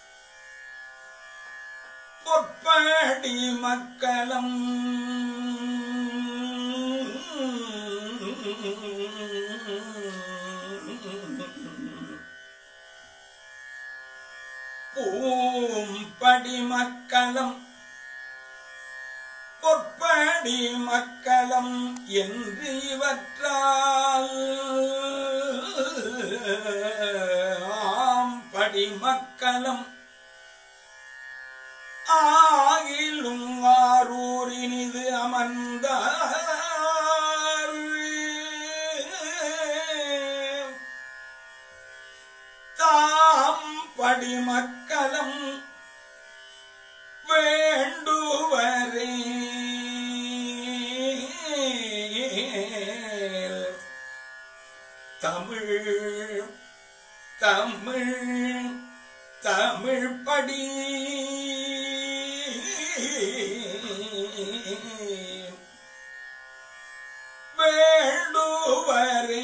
பொற்படி மக்களம் பூம்படி மக்களம் பொற்படி மக்களம் என்று இவற்றால் ஆம் படி மக்களம் ஆகிலும் ஆரூரினிது அமர்ந்தார் தாம் படி மக்களம் வேண்டுவரே தமிழ் தமிழ் தமிழ் படி வேண்டுவரே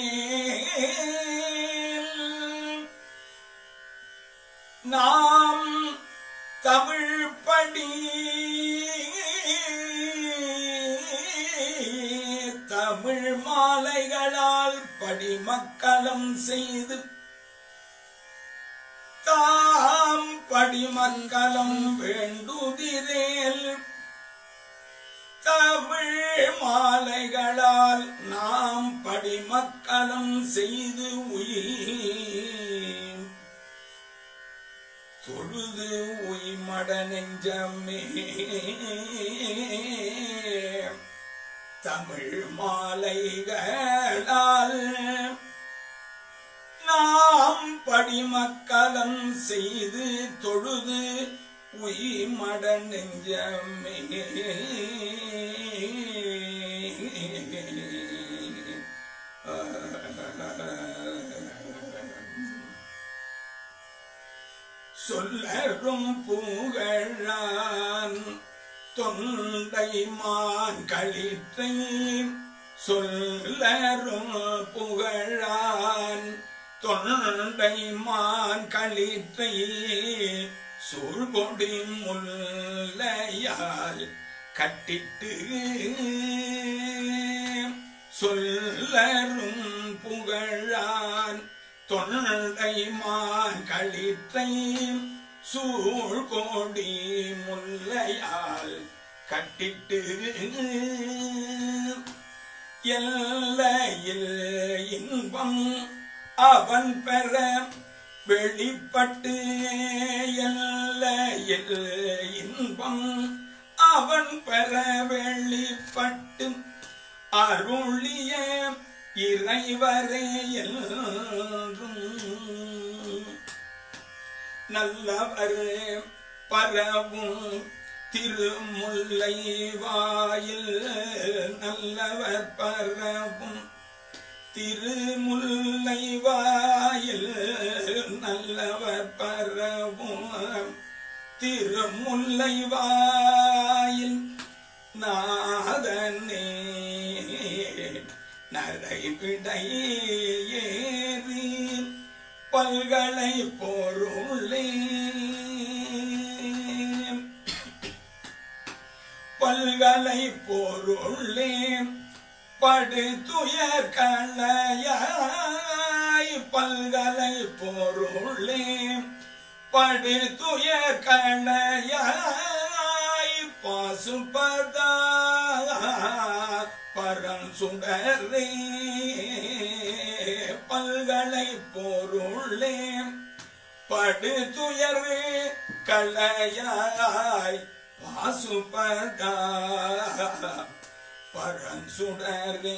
நாம் தமிழ் படி தமிழ் மாலைகளால் படிமக்கலம் செய்து தாம் படிமக்கலம் வேண்டுகிறேல் தமிழ் மாலைகளால் நாம் படிமக்கலம் செய்து உயிர் தொழுது உய்மட நெஞ்சமே தமிழ் மாலைகளால் நாம் படிமக்கலம் செய்து தொழுது உய்மட நெஞ்சமே சொல்லரும் புகழான் தொண்டை மான் களிற்றை சொல்லரும் புகழான் தொண்டை மான் களிற்றை சூழ்கொடி முல்லையால் கட்டிட்டு சொல்லரும் புகழான் தொண்டை மான் களிற்றை சூழ்கோடி முல்லையால் கட்டிட்டு எல்லையில் இன்பம் அவன் பெற வெளிப்பட்டு எல்லையில் இன்பம் அவன் பெற வெளிப்பட்டு அருளிய இறைவரே என்றும் நல்லவர் பரவும் திருமுல்லை வாயில் நல்லவர் பரவும் திருமுல்லை வாயில் நல்லவர் பரவும் திருமுல்லை வாயில் நாதனே நரைவிடை ஏறி பல்களை பொருளே பல்களை பொருளே படு துயர் களையாய் பல்களை பொருளே படு துயர் களையாய் பாசுபதா பரம் சுடரே பல்களை பொருளே படு துயர்வே களையாய் பாசுபதா பரஞ்சுடரே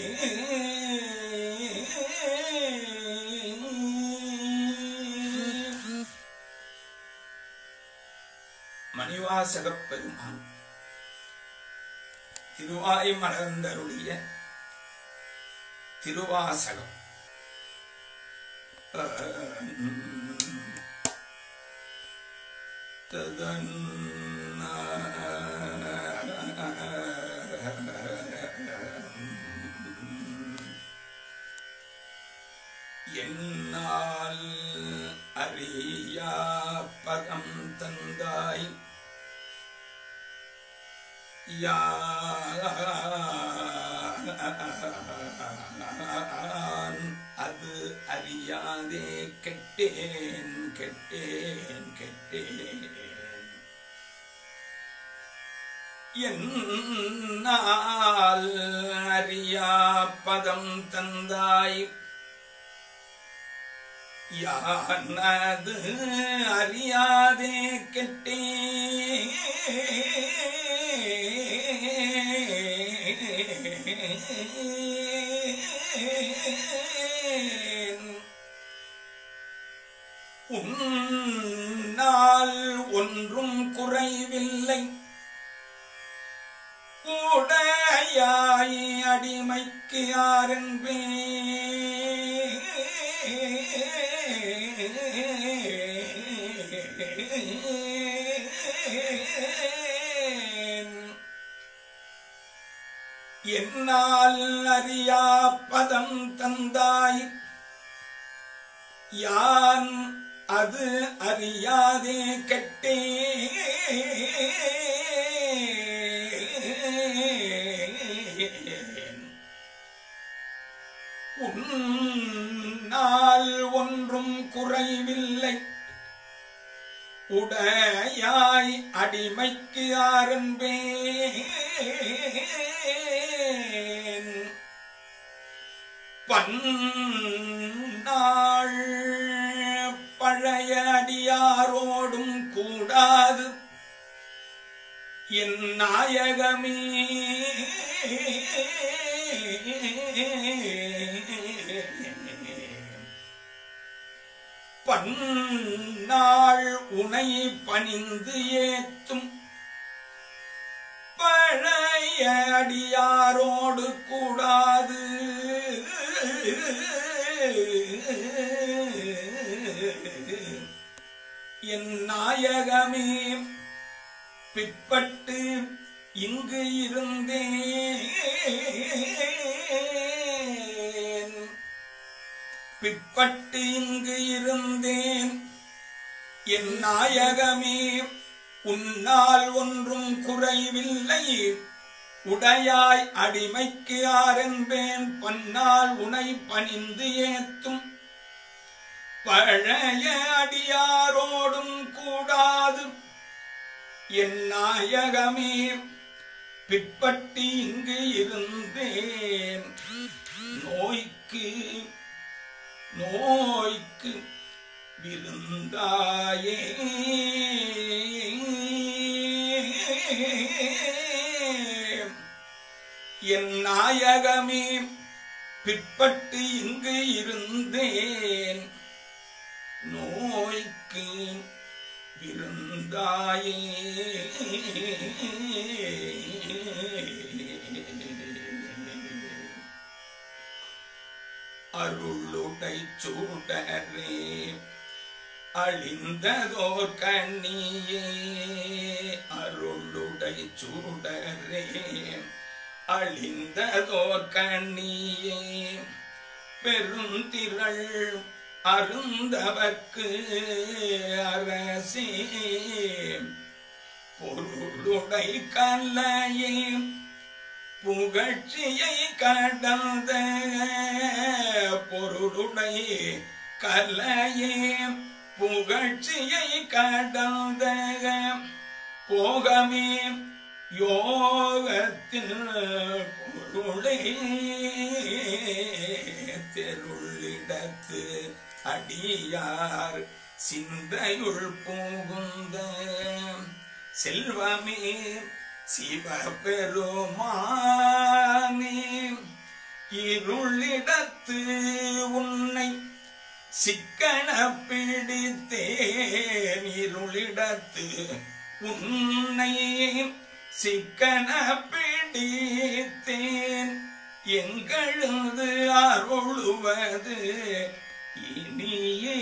மணிவாசகப் பெருமான் திருவாய் மலர்ந்தருளிய திருவாசகம் என்னால் அறியா பதம் தந்தாய் யான் அது அறியாதே கெட்டேன் கெட்டேன் கெட்டேன் என்னால் அறியா பதம் தந்தாய் யானது அறியாதே கெட்டே உன்னால் ஒன்றும் குறைவில்லை உடையாய் அடிமைக்கு யாரென்பே என்னால் அறியா பதம் தந்தாய் யான் அது அறியாதே கெட்டே உன்னால் ஒன்றும் குறைவில்லை உடையாய் அடிமைக்கு ஆரன்பேன் பன்னாள் பழைய அடியாரோடும் கூடாது என் நாயகமே பன்னாள் உனை பணிந்து ஏத்தும் பழைய அடியாரோடு கூடாது என் நாயகமே பிற்பட்டு இங்கு இருந்தேன் பிற்பட்டு இங்கு இருந்தேன் என் நாயகமே உன்னால் ஒன்றும் குறைவில்லை உடையாய் அடிமைக்கு ஆரன்பேன் பன்னால் உனை பணிந்து ஏத்தும் பழைய அடியாரோடும் கூடாது என் நாயகமே பிற்பட்டு இங்கு இருந்தேன் நோய்க்கு நோய்க்கு விருந்தாயே என் நாயகமே பிற்பட்டு இங்கு இருந்தேன் நோய்க்கு விருந்தாயே அருளுடை சூடரே அழிந்ததோர் கண்ணியே அருளுடை சூடரே அழிந்ததோர் கண்ணியே பெருந்திரள் அருந்தவர்க்கு அரசே பொருளுடை கல்லையே புகழ்ச்சியை கடந்த பொருளுடை கலையே புகழ்ச்சியை கடந்த போகமே யோகத்தில் பொருளே தெருளிடத்து அடியார் சிந்தையுள் புகுந்த செல்வமே சிவபெருமானே இருளிடத்து உன்னை சிக்கன பிடித்தேன் இருளிடத்து உன்னை சிக்கன பிடித்தேன் எங்கெழுந்து அருளுவது இனியே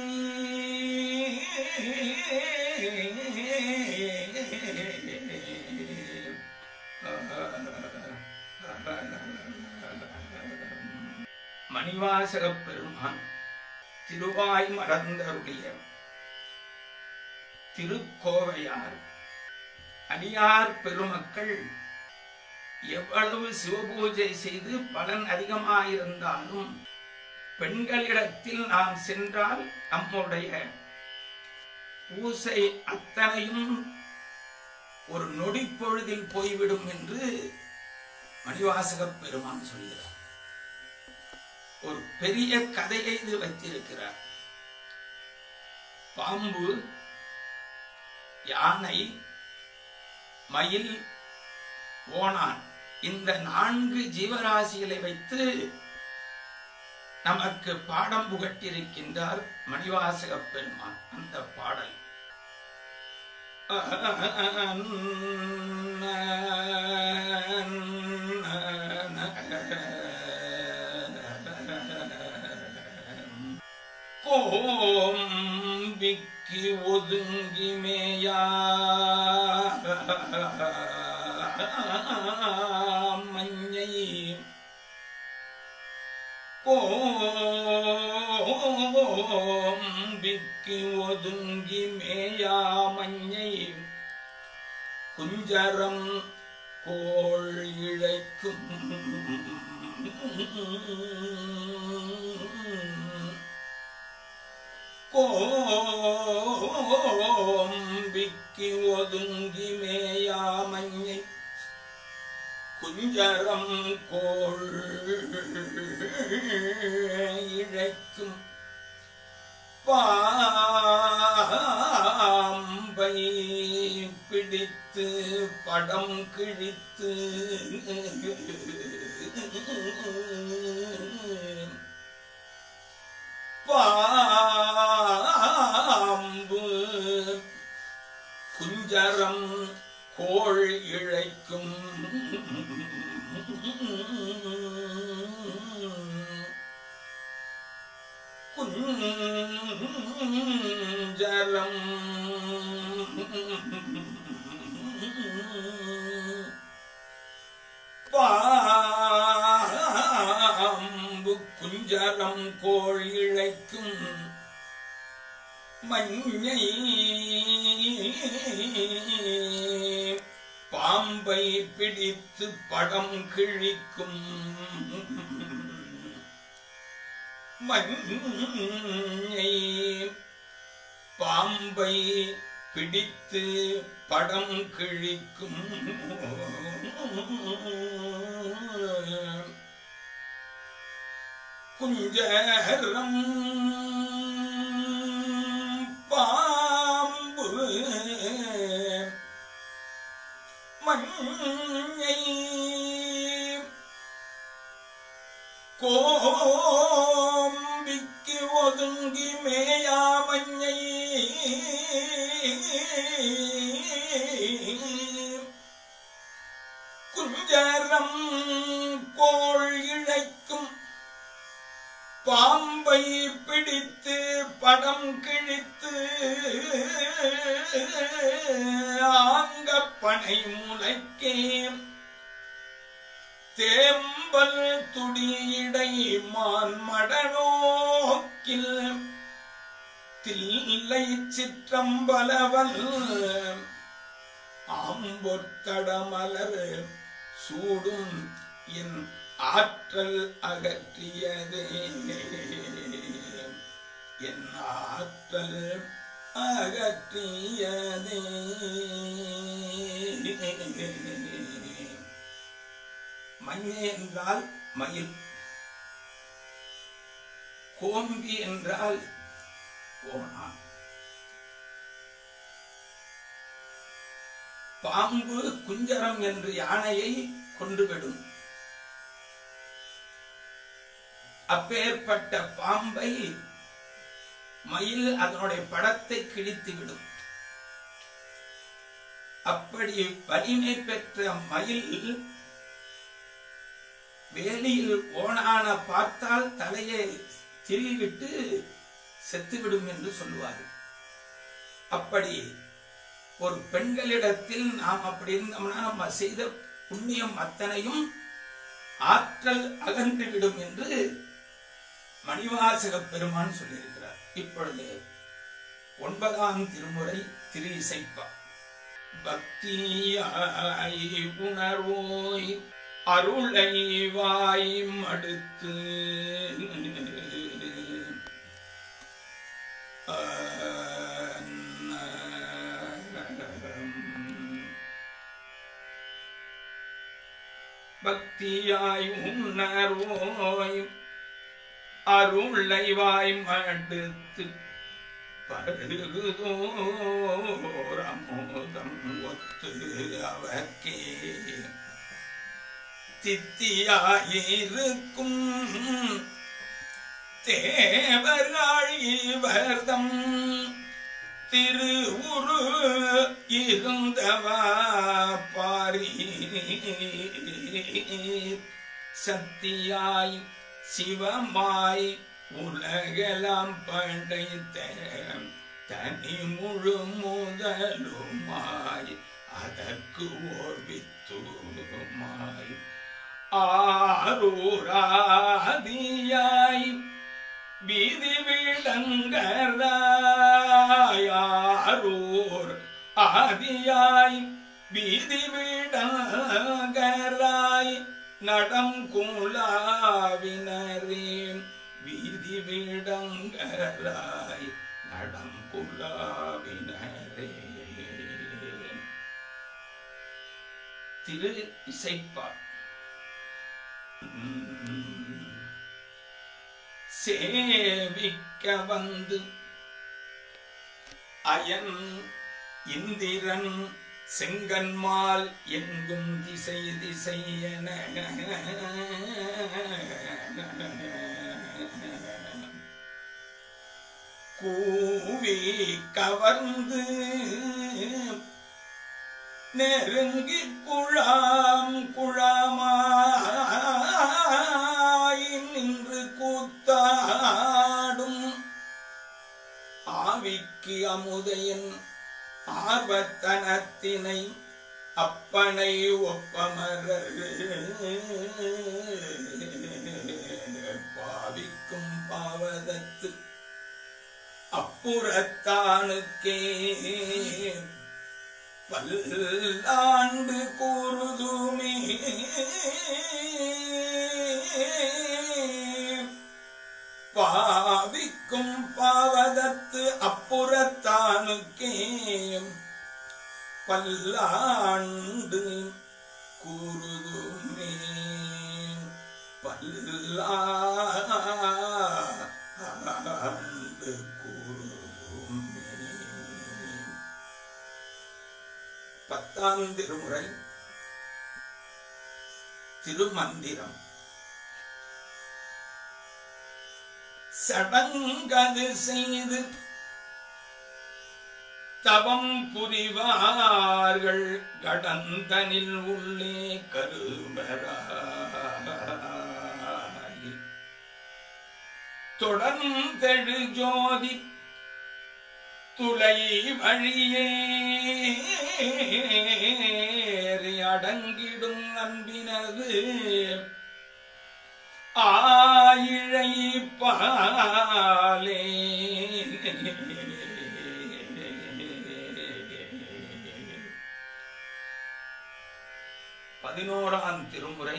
மணிவாசகப் பெருமான் திருவாய் மறந்தருடைய திருக்கோவையார் அடியார் பெருமக்கள் எவ்வளவு சிவபூஜை செய்து பலன் அதிகமாயிருந்தாலும் பெண்களிடத்தில் நாம் சென்றால் நம்முடைய பூசை அத்தனையும் ஒரு நொடி பொழுதில் போய்விடும் என்று மணிவாசகப் பெருமான் சொல்கிறார் ஒரு பெரிய கதையை இது வைத்திருக்கிறார் பாம்பு யானை மயில் ஓணான் இந்த நான்கு ஜீவராசிகளை வைத்து நமக்கு பாடம் புகட்டியிருக்கின்றார் மணிவாசக பெருமான் அந்த பாடல் கோம்பிக்கு ஒதுங்கி மேயா மஞ்சை கோம்பிக்கு ஒதுங்கி மேயா மஞ்சை குஞ்சரம் கோள் இழைக்கும் குழம்பிக்கு ஒதுங்கி மேயாமஞ்சை குஞ்சரம் கோள் இழைக்கும் பாம்பை பிடித்து படம் கிழித்து பாம்பு குஞ்சரம் கோள் இழைக்கும் குஞ்சரம் பாம்பு குஞ்சரம் கோள் இழைக்கும் மஞ்சை பாம்பை பிடித்து படம் கிழிக்கும் மஞ்சை பாம்பை பிடித்து படம் கிழிக்கும் குஞ்சரம் பாம்பு மஞ்சை கோம்பிக்கு ஒதுங்கி மேயாமஞ்சை குஞ்சரம் கோள் இழைக்கும் பாம்பை பிடித்து படம் கிழித்து ஆங்கப்பனை முளைக்கே தேம்பல் துடியடை மான் மடநோக்கில் தில்லை சிற்றம்பலவல் ஆம்பொற்கடமலர் சூடும் என் ஆற்றல் அகற்றியதே என் ஆற்றல் அகற்றியதே மஞ்சை என்றால் மயில் கோம்பி என்றால் ஓணான் பாம்பு குஞ்சரம் என்று யானையை கொன்றுவிடும் அப்பேற்பட்ட பாம்பை மயில் அதனுடைய படத்தை கிழித்துவிடும் அப்படி வலிமை பெற்ற மயில் வேலியில் ஓணான பார்த்தால் தலையை திருவிட்டு செத்துவிடும் என்று சொல்லுவார்கள் அப்படி ஒரு பெண்களிடத்தில் நாம் அப்படி இருந்தோம்னா நம்ம செய்த புண்ணியம் அத்தனையும் ஆற்றல் அகன்றுவிடும் என்று மணிவாசக பெருமான் சொல்லியிருக்கிறார் இப்பொழுது ஒன்பதாம் திருமுறை திரு இசைப்பா பக்தியாய் உணர்வோய் அருளை வாய் மடுத்து பக்தியாய் உணர்வோய் அருளை வாய் மடுத்து பருகுதோரமோதம் ஒத்து அவர்க்கே தித்தியாயிருக்கும் தேவர்கள் இவர்தம் திருவுரு இருந்தவா பாரி சக்தியாய் சிவமாய் உலகெல்லாம் படைத்த தனி முழு முதலுமாய் அதற்கு ஓர் வித்துமாய் ஆரூராதியாய் வீதி விடங்கராயாரூர் ஆதியாய் வீதி விடங்கராய் நடம் குலாவினரே வீதி விடங்கராய் நடம் குலாவினரே திரு இசைப்பார் சேவிக்க வந்து அயன் இந்திரன் செங்கன்மால் எங்கும் திசை திசையன கூவி கவர்ந்து நெருங்கி குழாம் குழாமாய் நின்று கூத்தாடும் ஆவிக்கு அமுதையன் ஆர்வத்தனத்தினை அப்பனை ஒப்பமரர் பாவிக்கும் பாவதத்து அப்புறத்தானுக்கே பல்லாண்டு கூறுதுமே பாவிக்கும் பாவதத்து அப்புறத்தானுக்கே பல்லாண்டு கூறுதுமே பல்லாண்டு கூறுதுமே பத்தாம் திருமுறை திருமந்திரம் சடங்கது செய்து தவம் புரிவார்கள் கடந்தனில் உள்ளே கருவராய் தொடர்ந்தெழு ஜோதி துளை வழியே அடங்கிடும் அன்பினது ஆயிழை பாலே பதினோராம் திருமுறை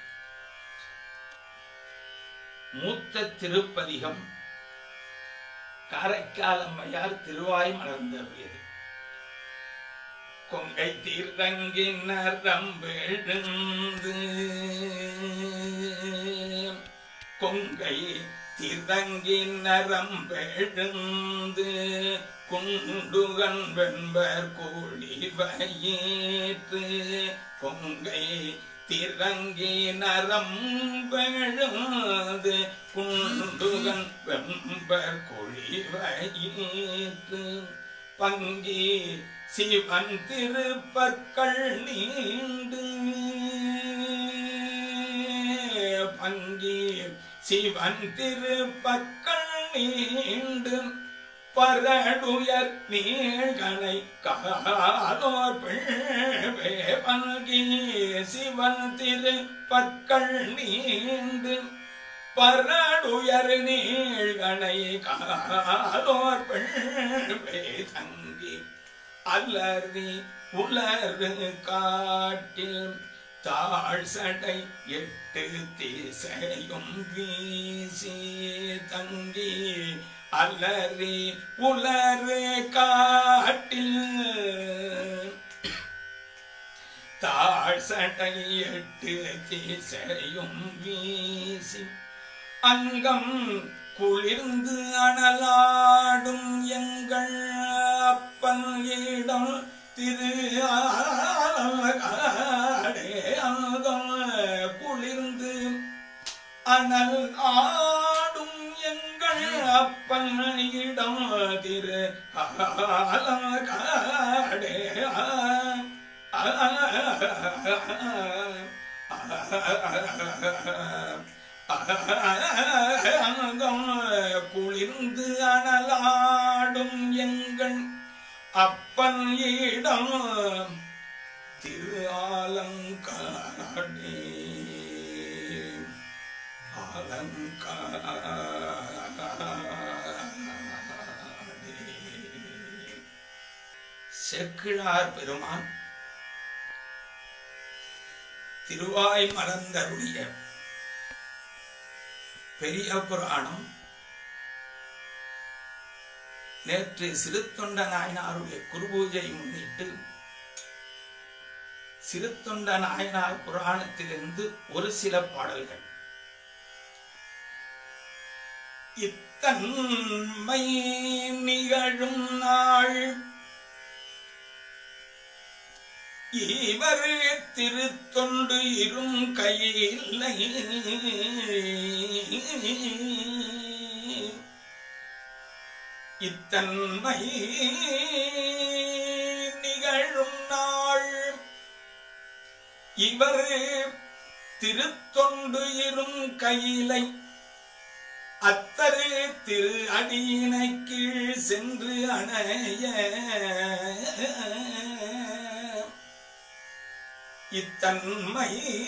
மூத்த திருப்பதிகம் காரைக்கால் அம்மையார் திருவாய் மலர்ந்தருளியது கொங்கை தீர்த்தங்கினர் ரம்பெழுந்து கொங்கை தீர்த்தங்கினரம் பெழுந்து குண்டுகன் வெண்பர் கோழி வயிற்று கொங்கை திறங்கி நரம் பெழுந்து குண்டுகன் வெம்பர் கொழி வயிற்று பங்கி சிவன் திருப்பற்கள் நீண்டு பங்கி சிவன் திருப்பற்கள் நீண்டு பரடுயர் நீழ்கனை காலோர் பல்கி சிவன் திரு பற்கள் நீண்டு பரடுயர் நீழ்கனை காலோர் தங்கி அலறி உலரு காட்டில் தாழ் சடை எட்டு திசையும் வீசி தங்கி அலறி உலரு காட்டில் தாழ் சடை எட்டு திசையும் வீசி அங்கம் குளிர்ந்து அனலாடும் எங்கள் அப்பன் இடம் திரு ஆலகாடே அங்கம் குளிர்ந்து அனல் ஆடும் எங்கள் அப்பன் இடம் திரு ஆலகாடே அங்கம் குளிர்ந்து அனலாடும் எங்கள் அப்பன் இடம் திரு ஆலங்காடே ஆலங்காடே செக்கிழார் பெருமான் திருவாய் மலர்ந்தருடைய பெரிய புராணம் நேற்று சிறுத்தொண்ட நாயனாருடைய குருபூஜை முன்னிட்டு சிறுத்தொண்ட நாயனார் புராணத்திலிருந்து ஒரு சில பாடல்கள் இத்தன்மை நிகழும் நாள் இவர் திருத்தொண்டு இரும் கையில்லை இத்தன்மை நிகழும் நாள் இவர் திருத்தொண்டு இரும் கையிலை அத்தரு திரு அடியினை கீழ் சென்று அணைய இத்தன்மை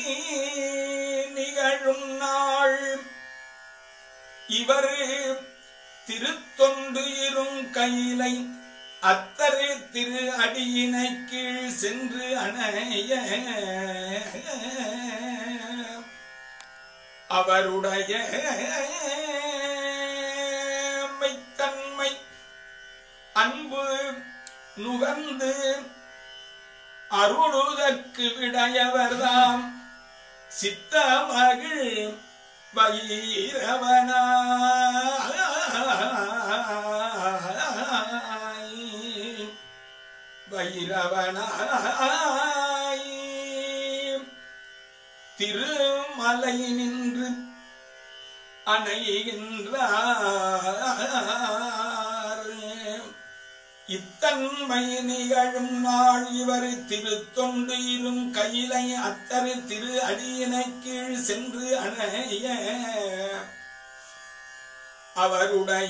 நிகழும் நாள் இவர் திருத்தொண்டு இரும் கையிலை அத்தரு திரு அடியினை கீழ் சென்று அணைய அவருடைய மெய்த்தன்மை அன்பு நுகர்ந்து அருளுதற்கு விடையவர்தாம் சித்தமகிழ் பைரவனா வைரவனாய் திருமலை நின்று அணைகின்றார் இத்தன்மை நிகழும் நாள் இவர் திருத்தொண்டு இரும் கையிலை அத்தரு திரு அடியினை கீழ் சென்று அணைய அவருடைய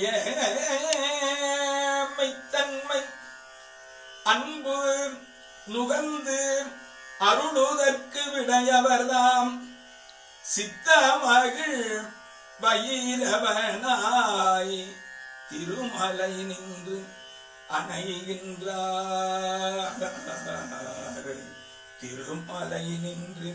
மெய்த்தன்மை அன்பு நுகர்ந்து அருளுதற்கு விடையவர்தாம் சித்தமகிழ் பயிரவனாய் திருமலை நின்று அணைகின்றார் திருமலை நின்று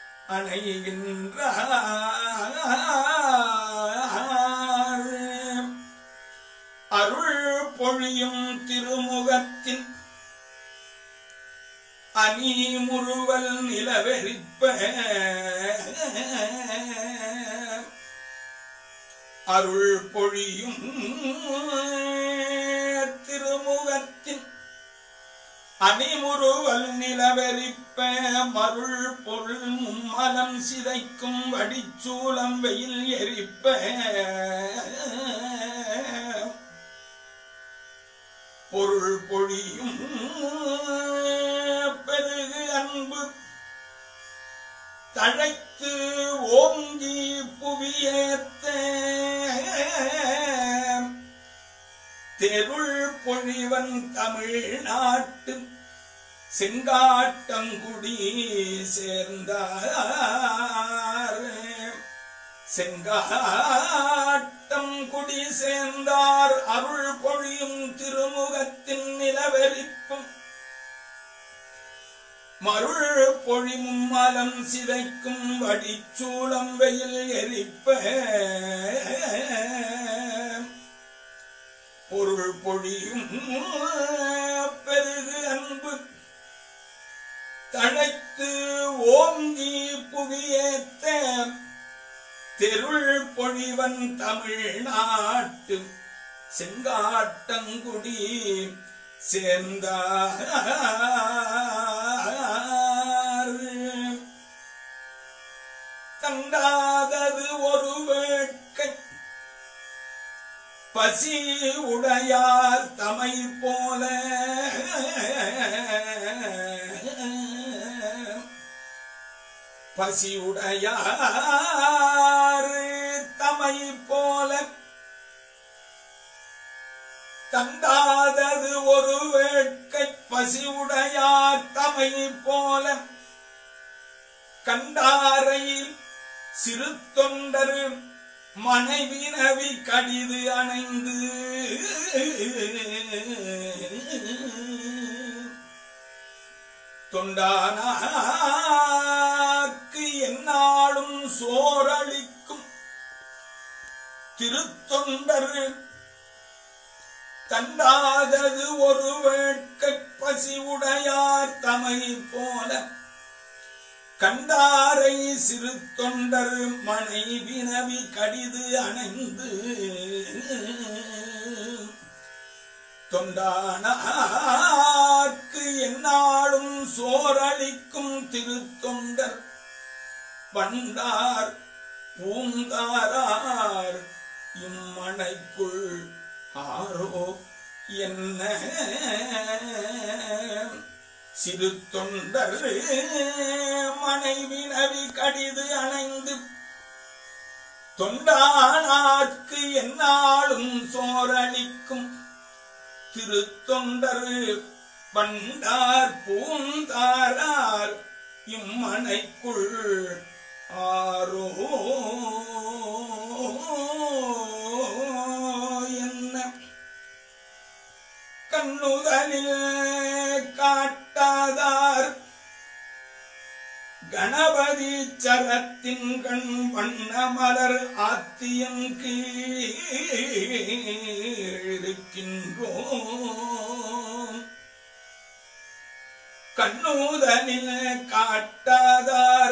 அணைகின்றார் அருள் பொழியும் திருமுகத்தின் அணி முறுவல் நிலவெறிப்ப அருள் பொழியும் திருமுகத்தின் அணிமுறுவல் நிலவெறிப்ப மருள் பொருள் மும்மலம் சிதைக்கும் வடிச்சூலம் வெயில் எரிப்ப பொருள் பொழியும் பெருகு அன்பு தழைத்து ஓங்கி புவியேத்த தெருள் பொழிவன் தமிழ்நாட்டு செங்காட்டங்குடி சேர்ந்தார் செங்காட்டம் குடி சேர்ந்தார் அருள் பொழியும் திருமுகத்தின் நிலவெறிப்பும் மருள் பொழிமும் மலம் சிதைக்கும் வடிச்சூளம் வெயில் எரிப்ப பொருள் பொழியும் பெருகு அன்பு தழைத்து ஓங்கி புவியேத்த தெருள் பொழிவன் தமிழ்நாட்டு செங்காட்டங்குடி சேர்ந்தார் தங்காதது ஒரு வேட்கை பசி உடையார் தமை போல பசி உடையார் தமை போல தந்தாதது ஒரு வேட்கை பசி உடையார் தமை போல கண்டாரை சிறு தொண்டர் மனைவி நவி கடிது அணைந்து தொண்டானாக்கு என்னாலும் சோரளிக்கும் திருத்தொண்டர் தண்டாதது ஒரு வேட்கை பசி உடையார் தமை போல கண்டாரை சிறு தொண்டர் மனை வினவி கடிது அணைந்து தொண்டானார்க்கு என்னாலும் சோரளிக்கும் திருத்தொண்டர் பண்டார் பூங்காரார் இம்மனைக்குள் ஆரோ என்ன சிறு தொண்டர் மனைவி நவி கடிது அணைந்து தொண்டானார்க்கு என்னாலும் சோரளிக்கும் திருத்தொண்டர் பண்டார் பூந்தாரார் இம்மனைக்குள் ஆரோ என்ன கண்ணுதலில் காட்டாதார் கணபதி சரத்தின் கண் வண்ண மலர் ஆத்தியம் கீழிருக்கின்றோம் கண்ணூதனில் காட்டாதார்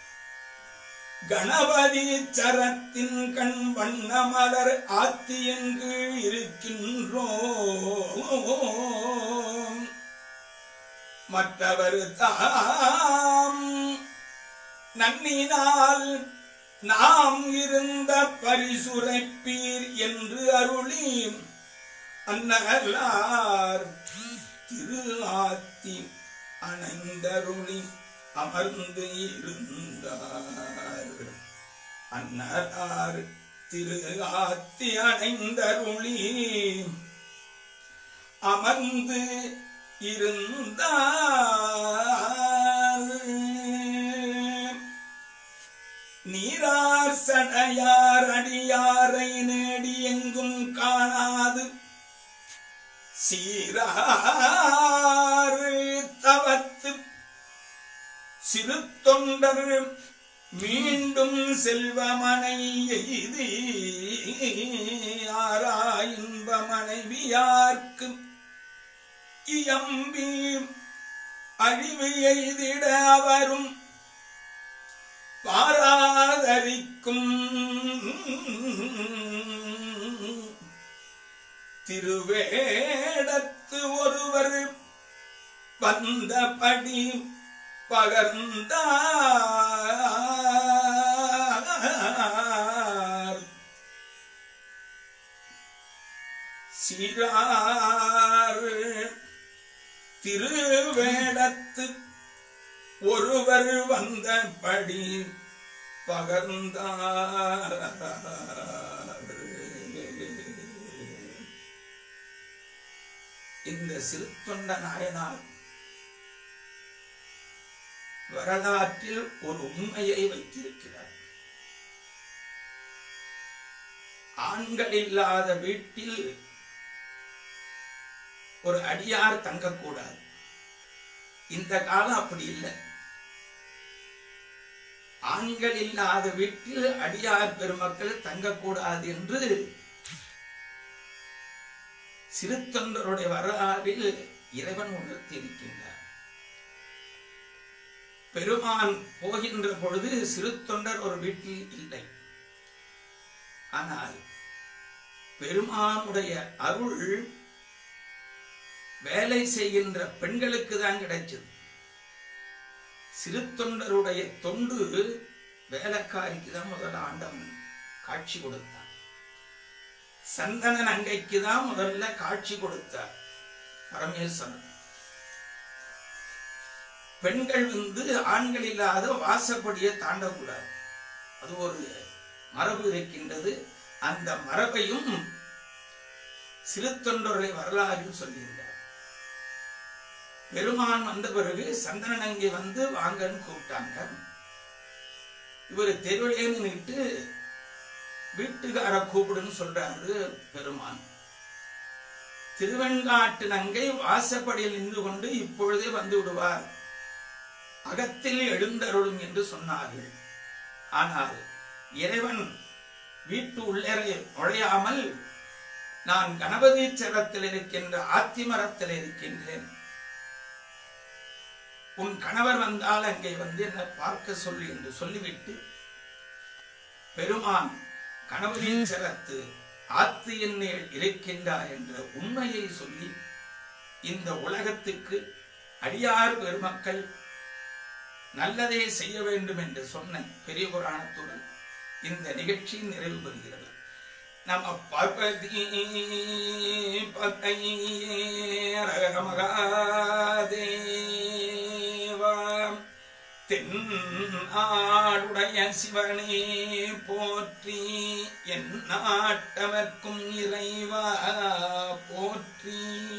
கணபதி சரத்தின் கண் வண்ண மலர் ஆத்தியங்கு இருக்கின்றோம் மற்றவர் தாம் நன்னினால் நாம் இருந்த பரிசுரைப்பீர் என்று அருளி அன்னலார் திரு ஆத்தி அணைந்தருளி அமர்ந்து இருந்தார் அன்னலார் திரு ஆத்தி அணைந்தருளி அமர்ந்து இருந்தார் நீரார் சடையார் அடியாரை நேடி எங்கும் காணாது சீரார் தவத்து சிறு தொண்டர் மீண்டும் செல்வமனை எய்தி ஆரா இன்ப மனைவியார்க்கு இயம்பி அழிவு எய்திட அவரும் பாராதரிக்கும் திருவேடத்து ஒருவர் வந்தபடி பகர்ந்தார் சீராறு திருவேடத்து ஒருவர் வந்தபடி பகர்ந்தார் இந்த சிறுத்தொண்ட நாயனார் வரலாற்றில் ஒரு உண்மையை வைத்திருக்கிறார் ஆண்கள் இல்லாத வீட்டில் ஒரு அடியார் தங்கக்கூடாது இந்த காலம் அப்படி இல்லை ஆண்கள் இல்லாத வீட்டில் அடியார் பெருமக்கள் தங்கக்கூடாது என்று சிறுத்தொண்டருடைய வரலாறில் இறைவன் உணர்த்தியிருக்கின்றார் பெருமான் போகின்ற பொழுது சிறுத்தொண்டர் ஒரு வீட்டில் இல்லை ஆனால் பெருமானுடைய அருள் வேலை செய்கின்ற பெண்களுக்கு தான் கிடைச்சது சிறு தொண்டருடைய தொண்டு வேலைக்காரிக்கு தான் முதல்ல ஆண்டவன் காட்சி கொடுத்தான் சந்தனன் அங்கைக்கு தான் முதல்ல காட்சி கொடுத்தார் பரமேஸ்வரன் பெண்கள் வந்து ஆண்கள் இல்லாத வாசப்படியை தாண்டக்கூடாது அது ஒரு மரபு இருக்கின்றது அந்த மரபையும் சிறு தொண்டருடைய வரலாறில் சொல்லுகின்றார் பெருமான் வந்த பிறகு சந்திரன் அங்கே வந்து வாங்கன்னு கூப்பிட்டாங்க இவர் தெருவிலே நின்னுட்டு வீட்டுக்கார கூப்பிடுன்னு சொல்றாரு பெருமான் திருவெண்காட்டு நங்கை வாசப்படியில் நின்று கொண்டு இப்பொழுதே வந்து விடுவார் அகத்தில் எழுந்தருளும் என்று சொன்னார்கள் ஆனால் இறைவன் வீட்டு உள்ளே நுழையாமல் நான் கணபதி சரத்தில் இருக்கின்ற ஆத்திமரத்தில் இருக்கின்றேன் உன் கணவர் வந்தால் அங்கே வந்து என்ன பார்க்க சொல்லு என்று சொல்லிவிட்டு பெருமான் கணவரின் சிரத்து ஆத்து என்னேல் இருக்கின்றார் என்ற உண்மையை சொல்லி இந்த உலகத்துக்கு அடியார் பெருமக்கள் நல்லதே செய்ய வேண்டும் என்று சொன்ன பெரிய புராணத்துடன் இந்த நிகழ்ச்சி நிறைவு பெறுகிறது நம பார்வதி பதையே மகாதேவா தென் ஆடுடைய சிவனே போற்றி என் நாட்டவர்க்கும் இறைவா போற்றி